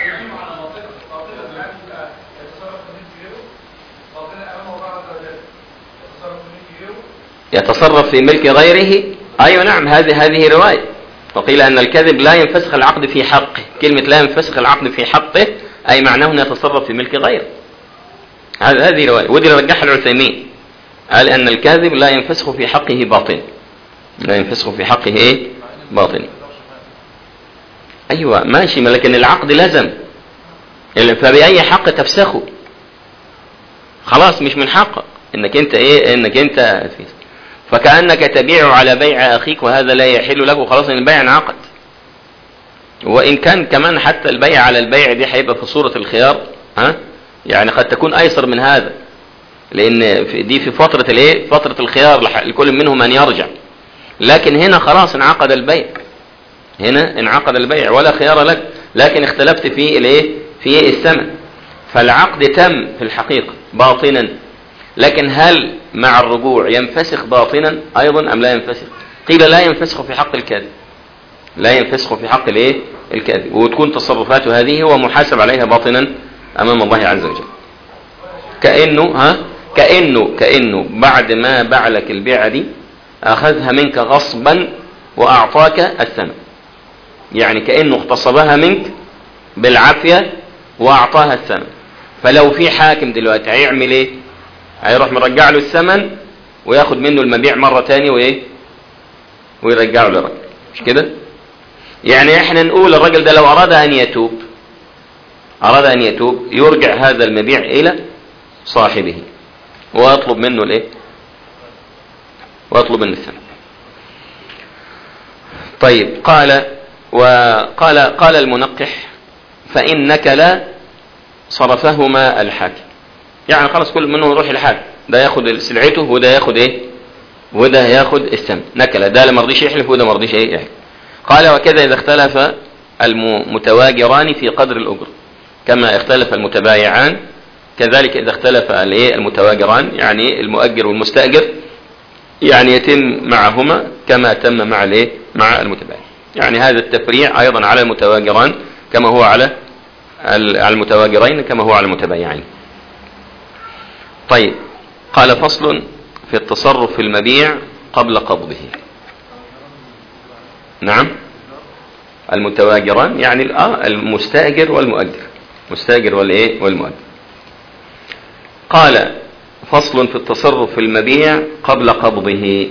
يتصرف في ملك غيره ايوه نعم هذه هذه روايه وقيل ان الكذب لا ينفسخ العقد في حقه كلمه لا ينفسخ العقد في حقه اي معناه انه يتصرف في ملك غيره هذه هذه روايه ودي اللي رجحها العثيمين قال ان الكاذب لا ينفسخ في حقه باطن لا ينفسخ في حقه ايه باطن ايوه ماشي ما لكن العقد لزم فباي حق تفسخه خلاص مش من حقك انك انت ايه انك انت فكانك تبيع على بيع اخيك وهذا لا يحل لك وخلاص ان البيع انعقد وان كان كمان حتى البيع على البيع دي هيبقى في صوره الخيار ها يعني قد تكون ايسر من هذا لان في دي في فتره الايه فتره الخيار لح- لكل منهم ان يرجع لكن هنا خلاص انعقد البيع هنا انعقد البيع ولا خيار لك لكن اختلفت في الايه في الثمن فالعقد تم في الحقيقه باطنا لكن هل مع الرجوع ينفسخ باطنا ايضا ام لا ينفسخ قيل لا ينفسخ في حق الكاذب لا ينفسخ في حق الايه الكاذب وتكون تصرفاته هذه هو محاسب عليها باطنا امام الله عز وجل كانه ها كانه كانه بعد ما باع لك البيعه دي اخذها منك غصبا واعطاك الثمن يعني كانه اغتصبها منك بالعافيه واعطاها الثمن فلو في حاكم دلوقتي هيعمل ايه هيروح مرجع له الثمن وياخد منه المبيع مرة تاني وايه ويرجعه للراجل مش كده يعني احنا نقول الراجل ده لو اراد ان يتوب اراد ان يتوب يرجع هذا المبيع الى صاحبه ويطلب منه الايه ويطلب منه الثمن طيب قال وقال قال المنقح فانك لا صرفهما الحاكم يعني خلاص كل منهم يروح لحاله ده ياخد سلعته وده ياخد ايه وده ياخد الثمن نكله ده اللي ما رضيش يحلف وده ما رضيش ايه يحلف قال وكذا اذا اختلف المتواجران في قدر الاجر كما اختلف المتبايعان كذلك اذا اختلف الايه المتواجران يعني المؤجر والمستاجر يعني يتم معهما كما تم مع الايه مع المتبايع يعني هذا التفريع ايضا على المتواجران كما هو على على المتواجرين كما هو على المتبايعين طيب قال فصل في التصرف في المبيع قبل قبضه نعم المتواجران يعني المستاجر والمؤجر مستاجر والايه والمؤجر قال فصل في التصرف في المبيع قبل قبضه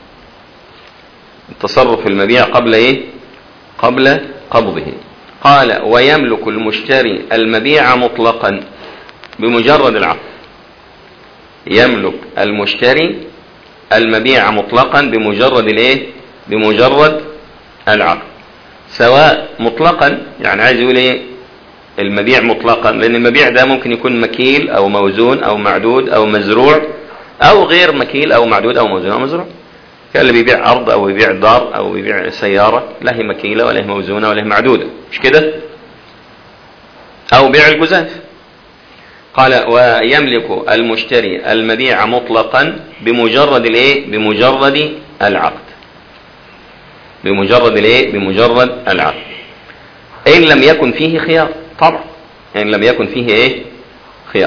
التصرف في المبيع قبل ايه قبل قبضه قال ويملك المشتري المبيع مطلقا بمجرد العقد يملك المشتري المبيع مطلقا بمجرد الايه بمجرد العقد سواء مطلقا يعني عايز يقول ايه المبيع مطلقا لان المبيع ده ممكن يكون مكيل او موزون او معدود او مزروع او غير مكيل او معدود او موزون او مزروع كان اللي بيبيع ارض او بيبيع دار او بيبيع سيارة لا هي مكيلة ولا هي موزونة ولا هي معدودة مش كده او بيع الجزاف قال ويملك المشتري المبيع مطلقا بمجرد الايه بمجرد العقد بمجرد الايه بمجرد العقد ان لم يكن فيه خيار طبعا ان لم يكن فيه ايه خيار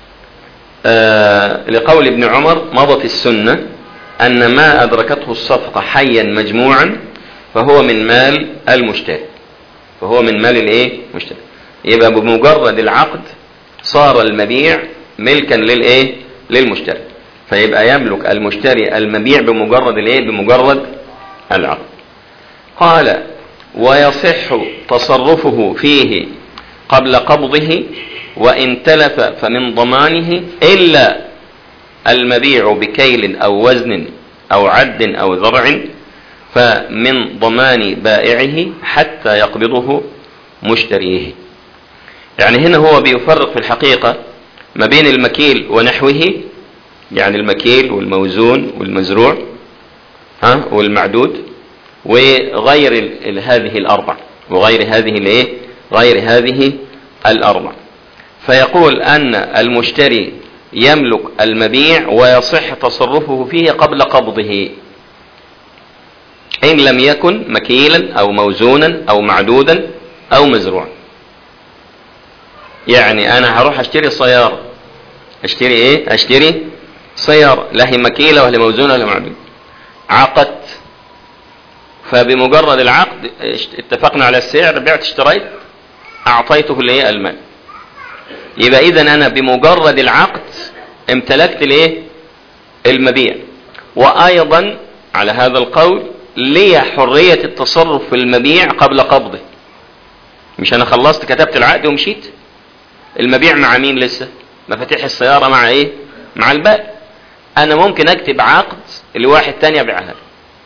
آه لقول ابن عمر مضت السنة ان ما ادركته الصفقة حيا مجموعا فهو من مال المشتري فهو من مال الايه مشتري يبقى بمجرد العقد صار المبيع ملكا للايه للمشتري فيبقى يملك المشتري المبيع بمجرد الايه بمجرد العقد قال ويصح تصرفه فيه قبل قبضه وإن تلف فمن ضمانه إلا المبيع بكيل أو وزن أو عد أو ذرع فمن ضمان بائعه حتى يقبضه مشتريه يعني هنا هو بيفرق في الحقيقة ما بين المكيل ونحوه يعني المكيل والموزون والمزروع ها والمعدود وغير ال هذه الأربع وغير هذه الايه غير هذه الأربع فيقول أن المشتري يملك المبيع ويصح تصرفه فيه قبل قبضه إن لم يكن مكيلا أو موزونا أو معدودا أو مزروعا يعني أنا هروح أشتري سيارة أشتري إيه أشتري سيارة لا هي مكيلة ولا موزونة ولا معدودة عقدت فبمجرد العقد اتفقنا على السعر بعت اشتريت اعطيته الايه المال يبقى اذا انا بمجرد العقد امتلكت الايه المبيع وايضا على هذا القول لي حرية التصرف في المبيع قبل قبضه مش انا خلصت كتبت العقد ومشيت المبيع مع مين لسه مفاتيح السيارة مع ايه مع البائع انا ممكن اكتب عقد لواحد تاني ابيعها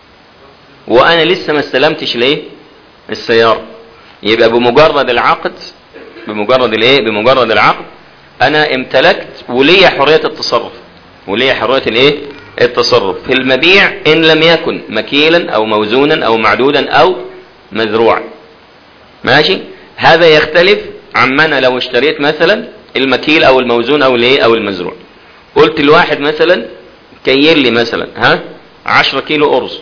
وانا لسه ما استلمتش ليه السيارة يبقى بمجرد العقد بمجرد الايه بمجرد العقد انا امتلكت ولي حرية التصرف ولي حرية الايه التصرف في المبيع ان لم يكن مكيلا او موزونا او معدودا او مزروعا ماشي هذا يختلف عما انا لو اشتريت مثلا المكيل او الموزون او الايه او المزروع قلت الواحد مثلا كيل لي مثلا ها 10 كيلو ارز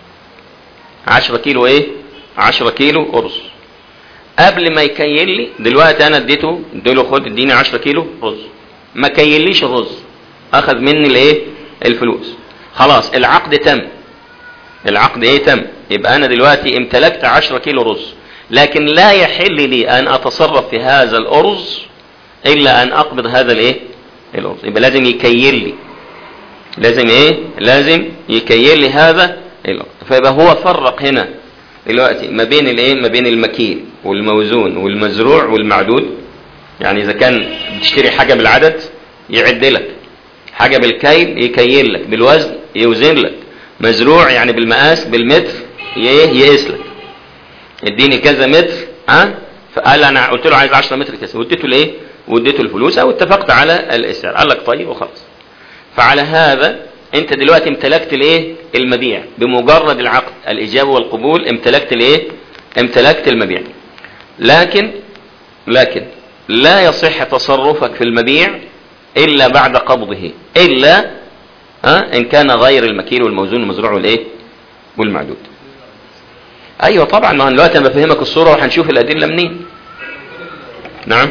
10 كيلو ايه 10 كيلو ارز قبل ما يكيل لي دلوقتي انا اديته اديله خد اديني 10 كيلو رز ما كيليش الرز اخذ مني الايه الفلوس خلاص العقد تم العقد ايه تم يبقى انا دلوقتي امتلكت 10 كيلو رز لكن لا يحل لي ان اتصرف في هذا الارز الا ان اقبض هذا الايه الارز يبقى لازم يكيل لي لازم ايه لازم يكيل لي هذا الارز فيبقى هو فرق هنا دلوقتي ما بين الايه ما بين المكيل والموزون والمزروع والمعدود يعني اذا كان بتشتري حاجه بالعدد يعد لك حاجه بالكيل يكيل لك بالوزن يوزن لك مزروع يعني بالمقاس بالمتر يقيس لك اديني كذا متر ها فقال انا قلت له عايز 10 متر كذا واديته الايه واديته الفلوس او اتفقت على الاسعار قال لك طيب وخلاص فعلى هذا انت دلوقتي امتلكت الايه المبيع بمجرد العقد الاجابه والقبول امتلكت الايه امتلكت المبيع لكن لكن لا يصح تصرفك في المبيع الا بعد قبضه الا ها ان كان غير المكيل والموزون والمزروع والايه والمعدود ايوه طبعا ما دلوقتي انا بفهمك الصوره وهنشوف الادله منين نعم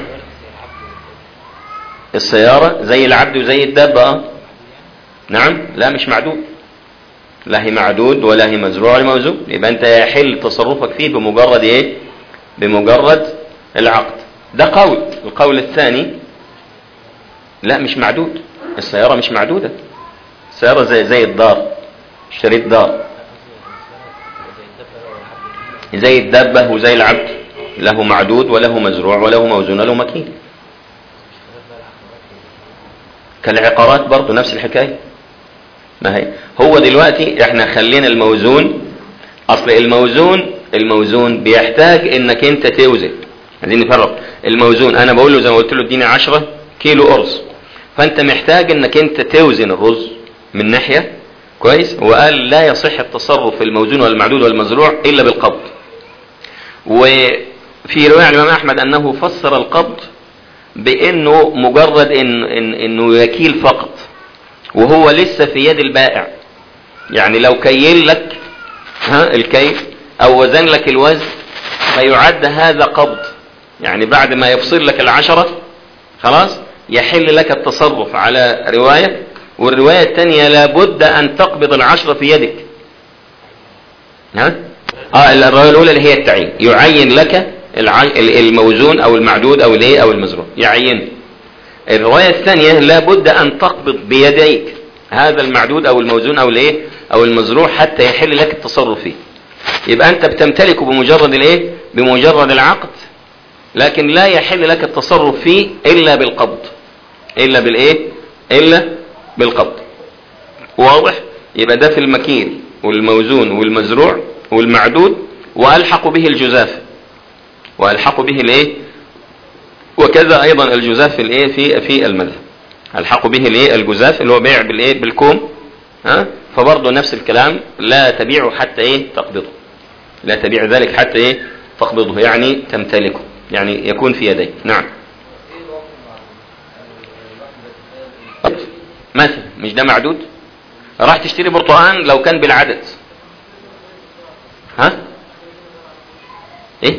السياره زي العبد وزي الدابه اه نعم لا مش معدود لا هي معدود ولا هي مزروع ولا موزون يبقى انت يحل تصرفك فيه بمجرد ايه بمجرد العقد ده قول القول الثاني لا مش معدود السيارة مش معدودة السيارة زي زي الدار اشتريت دار زي الدابة وزي العبد له معدود وله مزروع وله موزون وله مكين كالعقارات برضه نفس الحكاية ما هي هو دلوقتي احنا خلينا الموزون اصل الموزون الموزون بيحتاج انك انت توزن عايزين نفرق الموزون انا بقول له زي ما قلت له اديني 10 كيلو ارز فانت محتاج انك انت توزن الرز من ناحية كويس وقال لا يصح التصرف في الموزون والمعدود والمزروع الا بالقبض وفي رواية عن الامام احمد انه فسر القبض بانه مجرد إن إن انه يكيل فقط وهو لسه في يد البائع يعني لو كيل لك ها الكيل او وزن لك الوزن فيعد هذا قبض يعني بعد ما يفصل لك العشرة خلاص يحل لك التصرف على رواية والرواية الثانية لابد ان تقبض العشرة في يدك ها اه الرواية الاولى اللي هي التعيين يعين لك الع- الموزون او المعدود او الايه او المزروع يعين الرواية الثانية لابد ان تقبض بيديك هذا المعدود او الموزون او الايه او المزروع حتى يحل لك التصرف فيه يبقى انت بتمتلكه بمجرد الايه بمجرد العقد لكن لا يحل لك التصرف فيه الا بالقبض الا بالايه الا بالقبض واضح يبقى ده في المكيل والموزون والمزروع والمعدود والحق به الجزاف والحق به الايه وكذا ايضا الجزاف في الايه في في المذهب الحق به الايه الجزاف اللي هو بيع بالايه بالكوم ها فبرضه نفس الكلام لا تبيعه حتى ايه تقبضه لا تبيع ذلك حتى ايه تقبضه يعني تمتلكه يعني يكون في يديك نعم مثلا مش ده معدود راح تشتري برتقان لو كان بالعدد ها ايه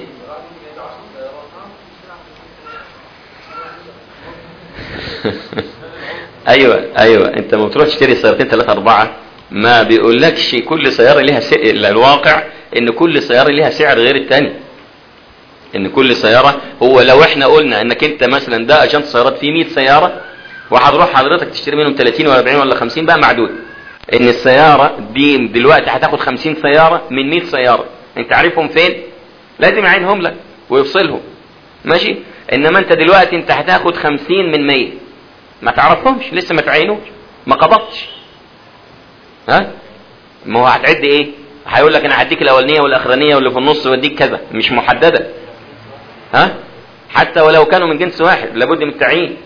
ايوه ايوه انت لما تروح تشتري سيارتين ثلاثة اربعة ما بيقولكش كل سيارة لها س... الواقع ان كل سيارة لها سعر غير الثاني ان كل سيارة هو لو احنا قلنا انك انت مثلا ده اجنت سيارات فيه 100 سيارة وهتروح حضرتك تشتري منهم 30 ولا 40 ولا 50 بقى معدود ان السيارة دي دلوقتي هتاخد 50 سيارة من 100 سيارة انت عارفهم فين لازم يعينهم لك ويفصلهم ماشي انما انت دلوقتي انت هتاخد 50 من 100 ما تعرفهمش لسه ما تعينوش ما قبضتش ها ما هو هتعد ايه هيقول لك انا هديك الاولانيه والاخرانيه واللي في النص واديك كذا مش محدده ها حتى ولو كانوا من جنس واحد لابد من التعيين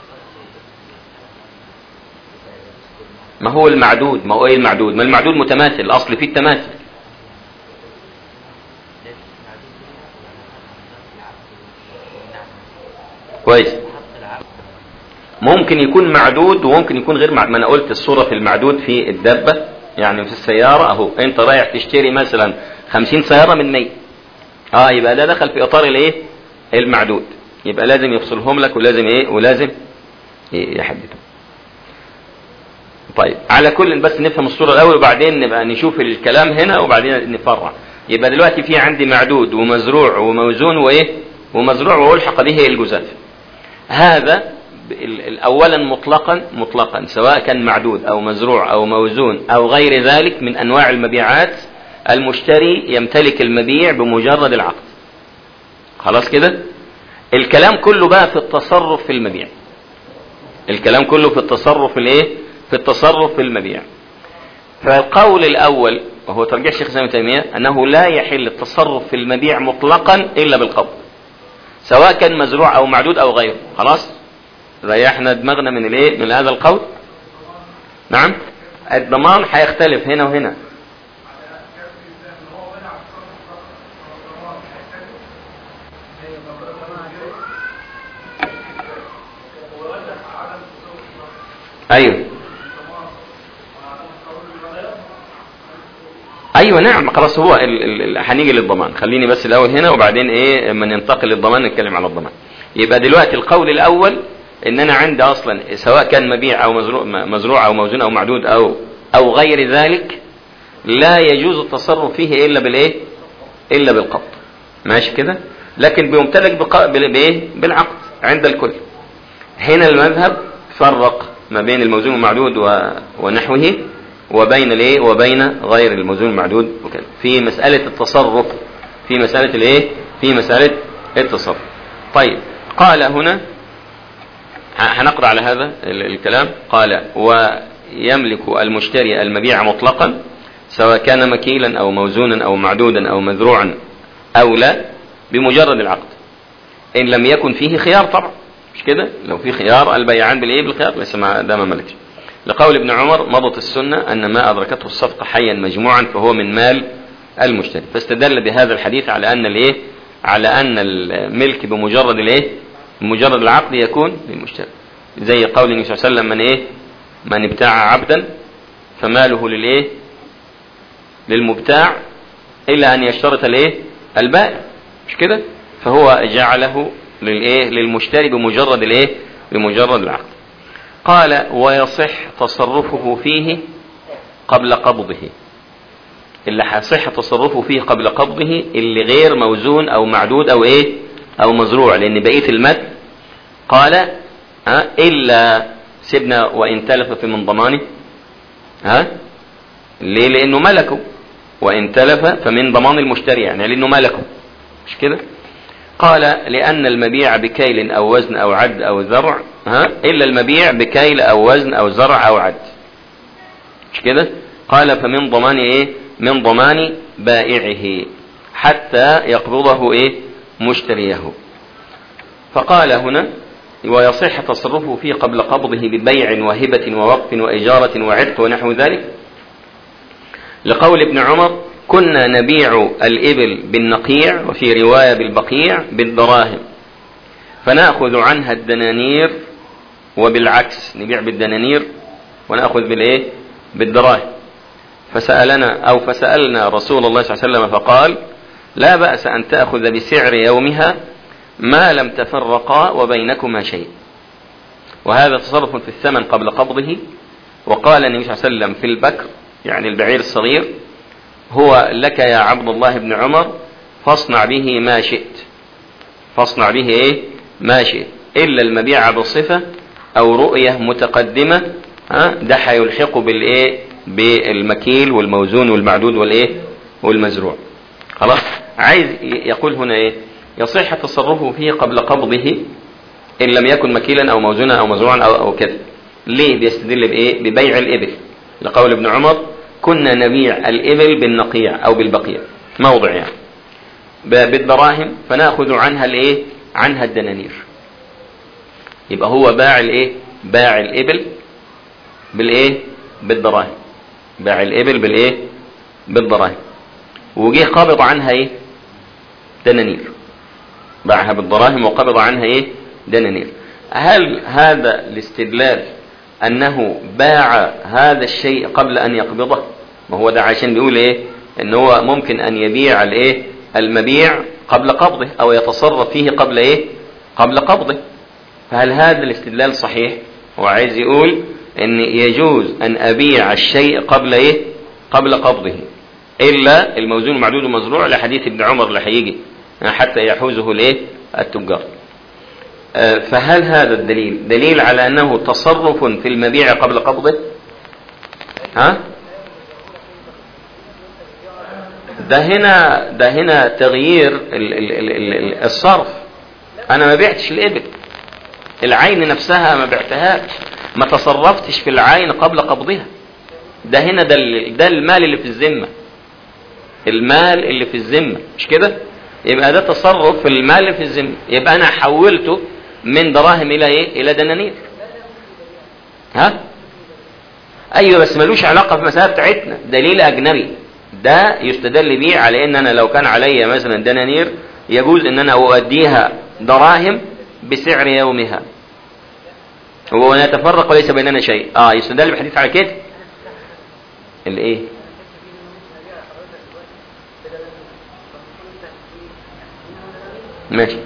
ما هو المعدود ما هو ايه المعدود ما المعدود متماثل الاصل فيه التماثل كويس ممكن يكون معدود وممكن يكون غير معدود ما انا قلت الصورة في المعدود في الدابة يعني في السيارة اهو انت رايح تشتري مثلا خمسين سيارة من مية اه يبقى ده دخل في اطار الايه المعدود يبقى لازم يفصلهم لك ولازم ايه ولازم يحددهم طيب على كل بس نفهم الصورة الاول وبعدين نبقى نشوف الكلام هنا وبعدين نفرع يبقى دلوقتي في عندي معدود ومزروع وموزون وايه ومزروع والحق به الجزاف هذا اولا مطلقا مطلقا سواء كان معدود او مزروع او موزون او غير ذلك من انواع المبيعات المشتري يمتلك المبيع بمجرد العقد خلاص كده الكلام كله بقى في التصرف في المبيع الكلام كله في التصرف الايه في التصرف في المبيع فالقول الاول وهو ترجيح الشيخ ابن تيميه انه لا يحل التصرف في المبيع مطلقا الا بالقبض سواء كان مزروع او معدود او غيره خلاص ريحنا دماغنا من الايه من هذا القول نعم الضمان هيختلف هنا وهنا ايوه ايوه نعم خلاص هو هنيجي للضمان خليني بس الاول هنا وبعدين ايه لما ننتقل للضمان نتكلم على الضمان يبقى دلوقتي القول الاول ان انا عندي اصلا سواء كان مبيع او مزروع, مزروع او موزون او معدود او او غير ذلك لا يجوز التصرف فيه الا بالايه الا بالقبض ماشي كده لكن بيمتلك بق... بايه بالعقد عند الكل هنا المذهب فرق ما بين الموزون والمعدود و... ونحوه وبين الايه وبين غير الموزون المعدود وكذا في مسألة التصرف في مسألة الايه في مسألة التصرف طيب قال هنا هنقرأ على هذا الكلام قال ويملك المشتري المبيع مطلقا سواء كان مكيلا او موزونا او معدودا او مذروعا او لا بمجرد العقد ان لم يكن فيه خيار طبعا مش كده لو في خيار البيعان بالايه بالخيار ليس ما ده ما ملكش لقول ابن عمر مضت السنة أن ما أدركته الصفقة حيا مجموعا فهو من مال المشتري فاستدل بهذا الحديث على أن الإيه على أن الملك بمجرد الإيه بمجرد العقد يكون للمشتري زي قول النبي صلى الله عليه وسلم من إيه من ابتاع عبدا فماله للإيه للمبتاع إلا أن يشترط الإيه البائع مش كده فهو جعله للإيه للمشتري بمجرد الإيه بمجرد العقد قال ويصح تصرفه فيه قبل قبضه اللي هيصح تصرفه فيه قبل قبضه اللي غير موزون او معدود او ايه او مزروع لان بقيه المد قال ها الا سيبنا وان تلف في من ضمانه ها ليه لانه ملكه وان تلف فمن ضمان المشتري يعني لانه ملكه مش كده قال لأن المبيع بكيل أو وزن أو عد أو زرع ها إلا المبيع بكيل أو وزن أو زرع أو عد مش كده قال فمن ضمان إيه من ضمان بائعه حتى يقبضه إيه مشتريه فقال هنا ويصح تصرفه فيه قبل قبضه ببيع وهبة ووقف وإجارة وعتق ونحو ذلك لقول ابن عمر كنا نبيع الإبل بالنقيع وفي رواية بالبقيع بالدراهم فنأخذ عنها الدنانير وبالعكس نبيع بالدنانير ونأخذ بالإيه بالدراهم فسألنا أو فسألنا رسول الله صلى الله عليه وسلم فقال لا بأس أن تأخذ بسعر يومها ما لم تفرقا وبينكما شيء وهذا تصرف في الثمن قبل قبضه وقال النبي صلى الله عليه وسلم في البكر يعني البعير الصغير هو لك يا عبد الله بن عمر فاصنع به ما شئت فاصنع به ايه ما شئت الا المبيع بالصفة او رؤية متقدمة ها ده هيلحقه بالايه بالمكيل والموزون والمعدود والايه والمزروع خلاص عايز يقول هنا ايه يصح تصرفه فيه قبل قبضه ان لم يكن مكيلا او موزونا او مزروعا او او كذا ليه بيستدل بايه ببيع الابل لقول ابن عمر كنا نبيع الإبل بالنقيع أو بالبقيع موضع يعني بالدراهم فنأخذ عنها الإيه عنها الدنانير يبقى هو باع الإيه باع الإبل بالإيه بالدراهم باع الإبل بالإيه بالدراهم وجه قبض عنها إيه دنانير باعها بالدراهم وقبض عنها إيه دنانير هل هذا الاستدلال انه باع هذا الشيء قبل ان يقبضه ما هو ده عشان بيقول ايه ان هو ممكن ان يبيع الايه المبيع قبل قبضه او يتصرف فيه قبل ايه قبل قبضه فهل هذا الاستدلال صحيح هو عايز يقول ان يجوز ان ابيع الشيء قبل ايه قبل قبضه الا الموزون المعدود المزروع لحديث ابن عمر اللي هيجي حتى يحوزه الايه التجار فهل هذا الدليل دليل على انه تصرف في المبيع قبل قبضه ها ده هنا ده هنا تغيير ال ال ال ال الصرف انا ما بعتش الابل العين نفسها ما بعتهاش ما تصرفتش في العين قبل قبضها ده هنا ده, ده المال اللي في الذمه المال اللي في الذمه مش كده يبقى ده تصرف في المال اللي في الذمه يبقى انا حولته من دراهم الى ايه الى دنانير ها ايوه بس ملوش علاقه في المساله بتاعتنا دليل اجنبي ده يستدل بيه على ان انا لو كان علي مثلا دنانير يجوز ان انا اؤديها دراهم بسعر يومها ونتفرق وليس بيننا شيء اه يستدل بحديث على كده الايه ماشي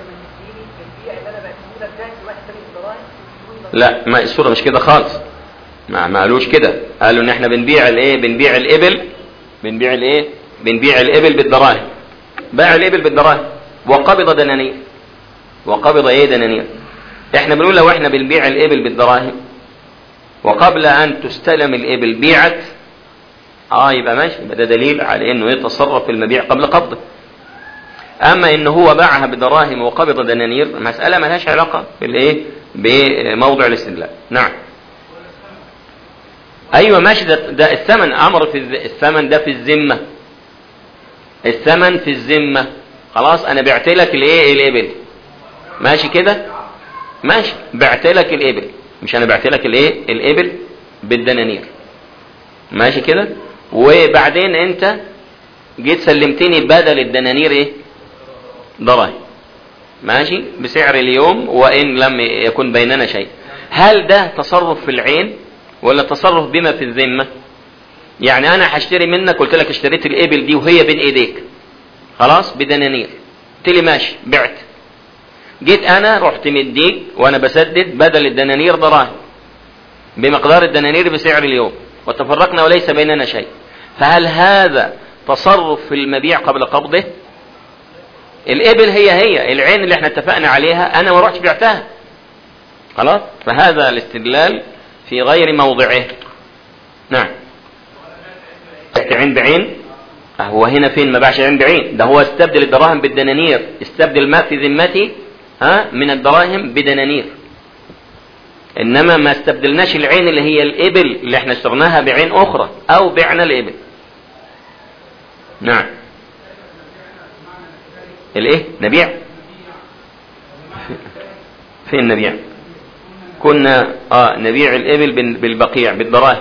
لا ما الصوره مش كده خالص ما ما قالوش كده قالوا ان احنا بنبيع الايه بنبيع الابل بنبيع الايه بنبيع الابل بالدراهم باع الابل بالدراهم وقبض دنانير وقبض ايه دنانير احنا بنقول لو احنا بنبيع الابل بالدراهم وقبل ان تستلم الابل بيعت اه يبقى ماشي يبقى ده دليل على انه يتصرف في المبيع قبل قبضه اما ان هو باعها بدراهم وقبض دنانير مساله ما لهاش علاقه بالايه بموضع الاستدلال نعم ايوه ماشي ده, ده الثمن امر في الز- الثمن ده في الذمه الثمن في الذمه خلاص انا بعت لك الايه الابل ماشي كده ماشي بعت لك الابل مش انا بعت لك الايه الابل بالدنانير ماشي كده وبعدين انت جيت سلمتني بدل الدنانير ايه دراهم ماشي بسعر اليوم وان لم يكن بيننا شيء هل ده تصرف في العين ولا تصرف بما في الذمه يعني انا هشتري منك قلت لك اشتريت الابل دي وهي بين ايديك خلاص بدنانير قلت لي ماشي بعت جيت انا رحت مديك وانا بسدد بدل الدنانير دراهم بمقدار الدنانير بسعر اليوم وتفرقنا وليس بيننا شيء فهل هذا تصرف في المبيع قبل قبضه الابل هي هي العين اللي احنا اتفقنا عليها انا ما رحتش بعتها خلاص فهذا الاستدلال في غير موضعه نعم بعت عين بعين هو هنا فين ما باعش عين بعين ده هو استبدل الدراهم بالدنانير استبدل ما في ذمتي ها من الدراهم بدنانير انما ما استبدلناش العين اللي هي الابل اللي احنا اشترناها بعين اخرى او بعنا الابل نعم الايه نبيع فين نبيع كنا اه نبيع الابل بال- بالبقيع بالدراهم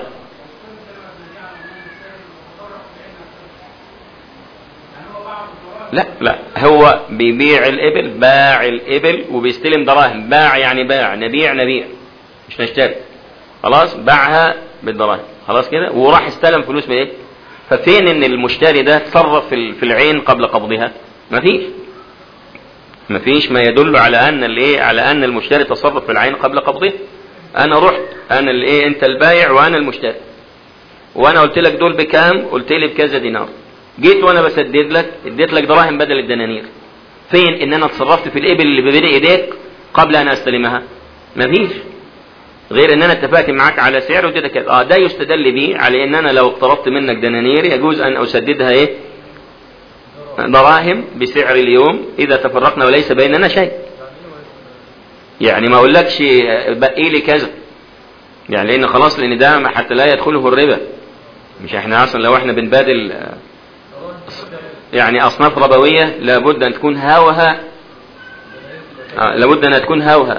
لا لا هو بيبيع الابل باع الابل وبيستلم دراهم باع يعني باع نبيع نبيع مش نشتري خلاص باعها بالدراهم خلاص كده وراح استلم فلوس بايه ففين ان المشتري ده تصرف في ال- في العين قبل قبضها مفيش مفيش ما يدل على ان الايه على ان المشتري تصرف في العين قبل قبضها انا رحت انا الايه انت البايع وانا المشتري وانا قلت لك دول بكام قلت لي بكذا دينار جيت وانا بسدد لك اديت لك دراهم بدل الدنانير فين ان انا تصرفت في الابل اللي بين ايديك قبل ان استلمها مفيش غير ان انا اتفقت معاك على سعر واديتك كده اه ده يستدل به على ان انا لو اقترضت منك دنانير يجوز ان اسددها ايه دراهم بسعر اليوم اذا تفرقنا وليس بيننا شيء يعني ما اقولكش بقي لي كذا يعني لان خلاص لان ده حتى لا يدخله الربا مش احنا اصلا لو احنا بنبادل آه، يعني اصناف ربويه لابد ان تكون هاوها آه لابد انها تكون هاوها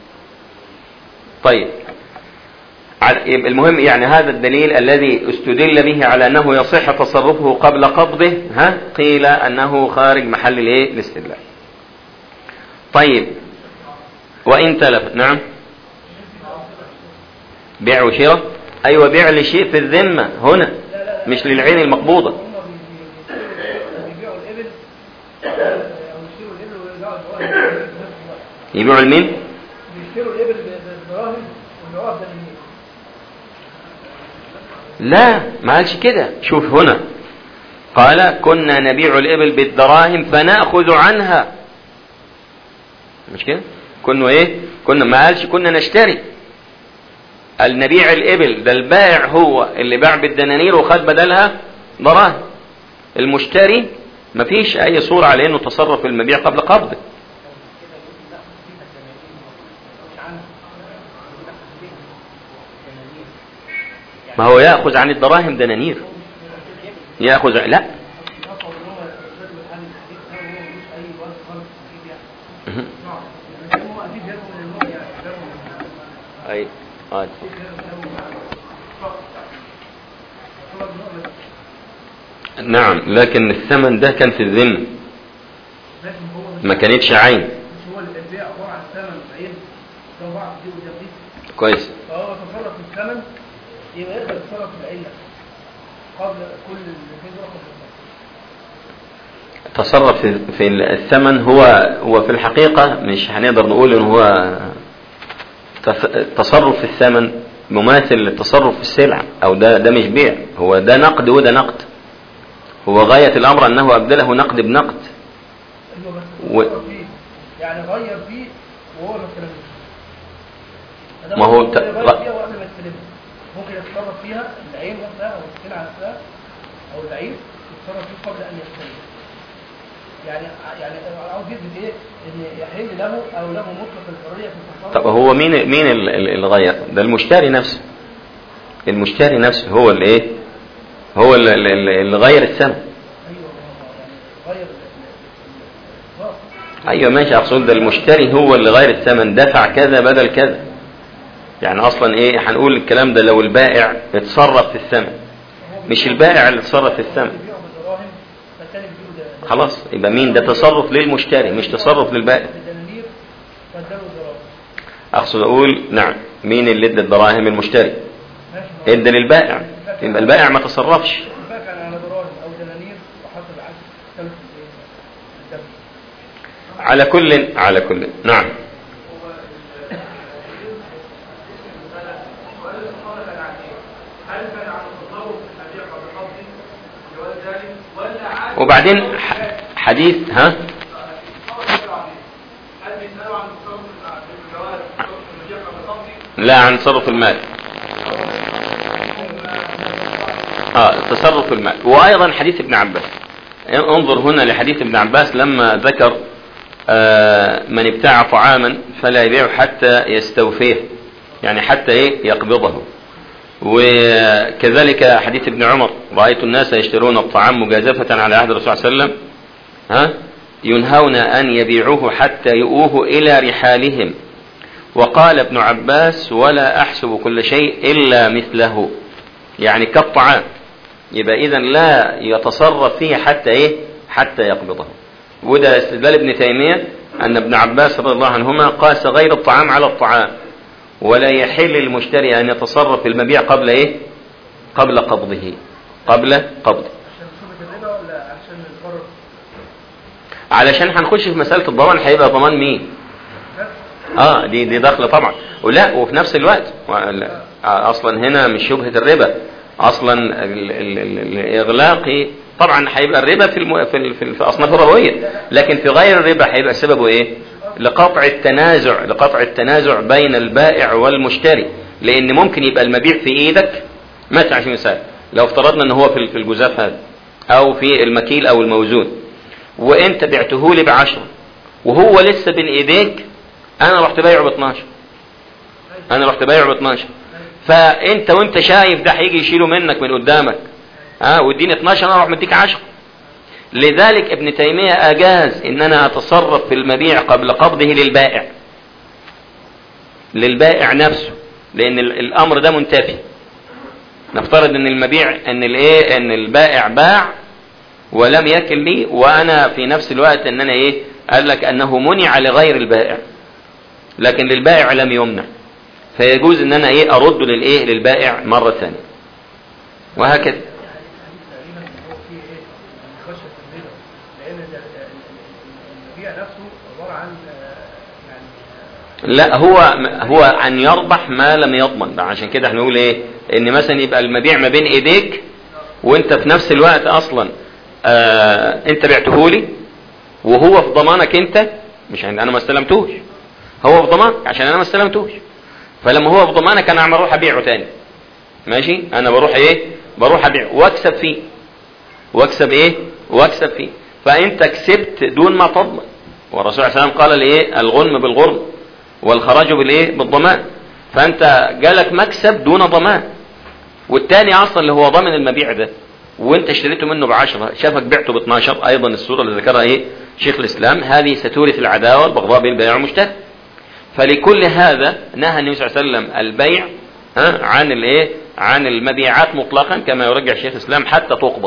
طيب ع- يبقى المهم يعني هذا الدليل الذي استدل به على انه يصح تصرفه قبل قبضه ها قيل انه خارج محل الايه الاستدلال طيب وان تلف نعم بيع وشراء ايوه بيع لشيء في الذمه هنا مش للعين المقبوضه هم بي- بي- بيبيعوا الابل او يشتروا الابل ويرجعوا يبيعوها في نفس الوقت. يبيعوا لمين بيشتروا الابل ب- بالدراهم ويبيعوها بدنانير لا ما قالش كده شوف هنا قال كنا نبيع الإبل بالدراهم فنأخذ عنها مش كده كنا ايه كنا ما قالش كنا نشتري قال نبيع الإبل ده البائع هو اللي باع بالدنانير وخد بدلها دراهم المشتري مفيش أي صورة على إنه تصرف في المبيع قبل قبضه ما هو يأخذ عن الدراهم دنانير يأخذ لا يقعوا ان هو يستخدم الحل الحديث ده وهو ملوش اي وقت خالص اكيد يعني مهم. لان هو اكيد بياخد من المال يعني بياخد من- أي آه. نعم لكن الثمن ده كان في الذمة لكن هو مش ما كانتش عين مش هو اللي البيع عباره عن ثمن بعين ده بعض دي وده دي كويس فهو تصرف في الثمن يبقى يقدر يتصرف في العله قبل كل اللي فيه ده قبل الثمن. تصرف في في الثمن هو هو في الحقيقة مش هنقدر نقول ان هو تص- تصرف في الثمن مماثل للتصرف في السلعة او ده ده مش بيع هو ده نقد وده نقد هو غاية الامر انه ابدله نقد بنقد ايوه بس و- تصرف فيه يعني غير فيه وهو ما استلمش ده ما هو ممكن ت- يغير غ- فيها وقت ما يستلمها ممكن يتصرف فيها العين نفسها او السلعه نفسها او العين يتصرف فيه قبل ان يستلم يعني يعني عاوز يثبت ايه ان يحل له او له مطلق الحريه في التصرف طب هو مين مين ال- ال- اللي غير ده المشتري نفسه المشتري نفسه هو اللي ايه هو اللي, اللي اللي غير الثمن ايوه ما هو يعني غير ال- ال- ال- الإطلاق. ايوه ماشي اقصد ده المشتري هو اللي غير الثمن دفع كذا بدل كذا يعني اصلا ايه هنقول الكلام ده لو البائع اتصرف في الثمن مش البائع اللي اتصرف في الثمن بيبيعوا بالدراهم فالتاني بيجيبوا ده- خلاص يبقى مين ده تصرف للمشتري مش تصرف للبائع بدنانير فاداله الدراهم اقصد اقول نعم مين اللي ادى الدراهم المشتري ماشي ما هو- ادى للبائع يبقى البائع ما تصرفش اتفق كان على دراهم او دنانير وحصل عكس ثلث الدم على كل على كل نعم وبعدين ح- حديث ها لا عن تصرف المال اه تصرف المال وايضا حديث ابن عباس انظر هنا لحديث ابن عباس لما ذكر آه، من ابتاع طعاما فلا يبيع حتى يستوفيه يعني حتى ايه يقبضه وكذلك حديث ابن عمر رأيت الناس يشترون الطعام مجازفة على عهد الرسول صلى الله عليه وسلم ها ينهون أن يبيعوه حتى يؤوه إلى رحالهم وقال ابن عباس ولا أحسب كل شيء إلا مثله يعني كالطعام يبقى إذا لا يتصرف فيه حتى إيه حتى يقبضه وده استدلال ابن تيمية أن ابن عباس رضي الله عنهما قاس غير الطعام على الطعام ولا يحل للمشتري أن يتصرف في المبيع قبل إيه قبل قبضه قبل قبضه عشان صفة الربا ولا عشان الضرر علشان هنخش في مسألة الضمان هيبقى ضمان مين بس اه دي دي داخله طبعا ولا وفي نفس الوقت ولا- آه، اصلا هنا مش شبهه الربا اصلا ال- ال- ال- الاغلاق طبعا هيبقى الربا في الم... في, ال... في, ال... في اصناف الربويه لكن في غير الربا هيبقى سببه ايه لقطع التنازع لقطع التنازع بين البائع والمشتري لان ممكن يبقى المبيع في ايدك مثلا عشان مثال لو افترضنا ان هو في ال- في الجزاف هذا او في المكيل او الموزون وانت بعته لي بعشرة وهو لسه بين ايديك انا رحت بايعه ب 12 انا رحت بايعه ب 12 فانت وانت شايف ده هيجي يشيله منك من قدامك ها واديني 12 انا اروح مديك 10 لذلك ابن تيمية اجاز ان انا اتصرف في المبيع قبل قبضه للبائع للبائع نفسه لان ال- الامر ده منتفي نفترض ان المبيع ان الايه ان البائع باع ولم يكل لي وانا في نفس الوقت ان انا ايه قال لك انه منع لغير البائع لكن للبائع لم يمنع فيجوز ان انا ايه ارد للايه للبائع مرة ثانية وهكذا تقريبا هو فيه ايه خشيه الربا لان ال- ال- ال- المبيع نفسه عباره عن آه، يعني لا هو هو ان يربح ما لم يضمن بقى عشان كده احنا نقول ايه ان مثلا يبقى المبيع ما بين ايديك وانت في نفس الوقت اصلا آه انت بعته لي وهو في ضمانك انت مش عند انا ما استلمتوش هو في ضمانك عشان انا ما استلمتوش فلما هو في ضمانك انا عم اروح ابيعه تاني ماشي انا بروح ايه بروح ابيع واكسب فيه واكسب ايه واكسب فيه فانت كسبت دون ما تضمن والرسول صلى الله عليه وسلم قال الايه الغنم بالغرم والخراج بالايه بالضمان فانت جالك مكسب دون ضمان والتاني اصلا اللي هو ضامن المبيع ده وانت اشتريته منه بعشرة شافك بعته ب 12 ايضا الصورة اللي ذكرها ايه شيخ الاسلام هذه ستورث العداوة والبغضاء بين البائع والمشتري فلكل هذا نهى النبي صلى الله عليه وسلم البيع ها عن الايه عن المبيعات مطلقا كما يرجع شيخ الاسلام حتى تقبض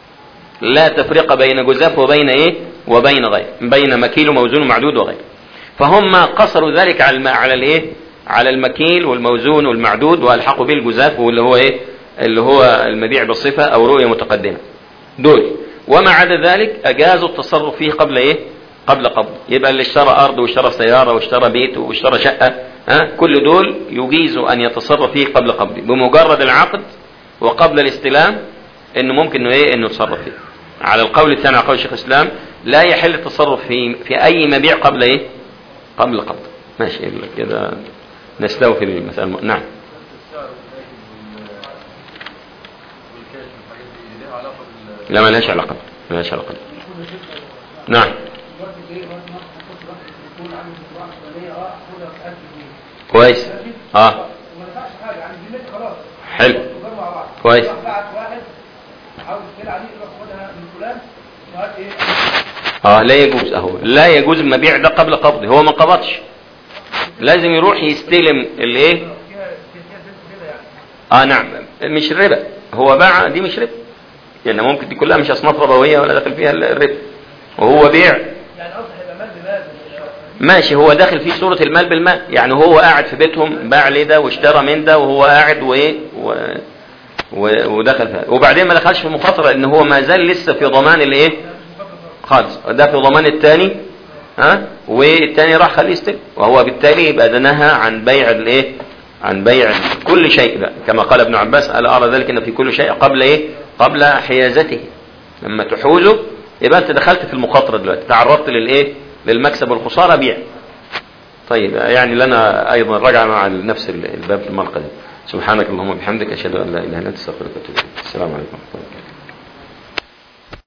لا تفرق بين جزاف وبين ايه وبين غير بين مكيل وموزون ومعدود وغيره فهم قصروا ذلك على الم... على الايه على المكيل والموزون والمعدود والحقوا به الجزاف واللي هو ايه اللي هو المبيع بالصفة او رؤية متقدمة دول وما عدا ذلك اجازوا التصرف فيه قبل ايه قبل قبض يبقى اللي اشترى ارض واشترى سيارة واشترى بيت واشترى شقة ها كل دول يجيزوا ان يتصرف فيه قبل قبضه بمجرد العقد وقبل الاستلام انه ممكن انه ايه انه يتصرف فيه على القول الثاني على قول شيخ الاسلام لا يحل التصرف في في اي مبيع قبل ايه قبل قبض ماشي كده نستوفي المسألة نعم لا ما لهاش علاقة ما لهاش علاقة نعم دلوقتي ايه دلوقتي مثلا هتحط واحد تليفون عامل مزرعه فلانيه اه خدها ب 1000 جنيه كويس ماشي؟ اه وما دفعش حاجه عن ذمتي خلاص حلو. التجار مع بعض كويس. راح بعت واحد عاوز السلعه دي يروح خدها من فلان وهات ايه اه لا يجوز اهو لا يجوز المبيع ده قبل قبضه هو ما قبضش لازم يروح يستلم الايه فيها فيها فيها كده يعني اه نعم مش ربا هو باع دي مش ربا يعني ممكن دي كلها مش اصناف ربويه ولا داخل فيها الربا وهو بيع يعني قصدي هيبقى مال بمال مش ماشي هو داخل فيه صورة المال بالمال يعني هو قاعد في بيتهم باع ليه ده واشترى من ده وهو قاعد وايه و... و... ودخل فيها وبعدين ما دخلش في مخاطرة ان هو ما زال لسه في ضمان الايه خالص ده في ضمان الثاني ها والثاني راح خليه يستلم وهو بالتالي يبقى ده نهى عن بيع الايه عن بيع كل شيء بقى كما قال ابن عباس الا ارى ذلك ان في كل شيء قبل ايه قبل حيازته لما تحوزه يبقى انت دخلت في المخاطره دلوقتي تعرضت للايه للمكسب والخساره بيع طيب يعني لنا ايضا رجعه مع نفس الباب في الملقى دي سبحانك اللهم وبحمدك اشهد ان لا اله الا انت استغفرك واتوب اليك السلام عليكم ورحمه الله وبركاته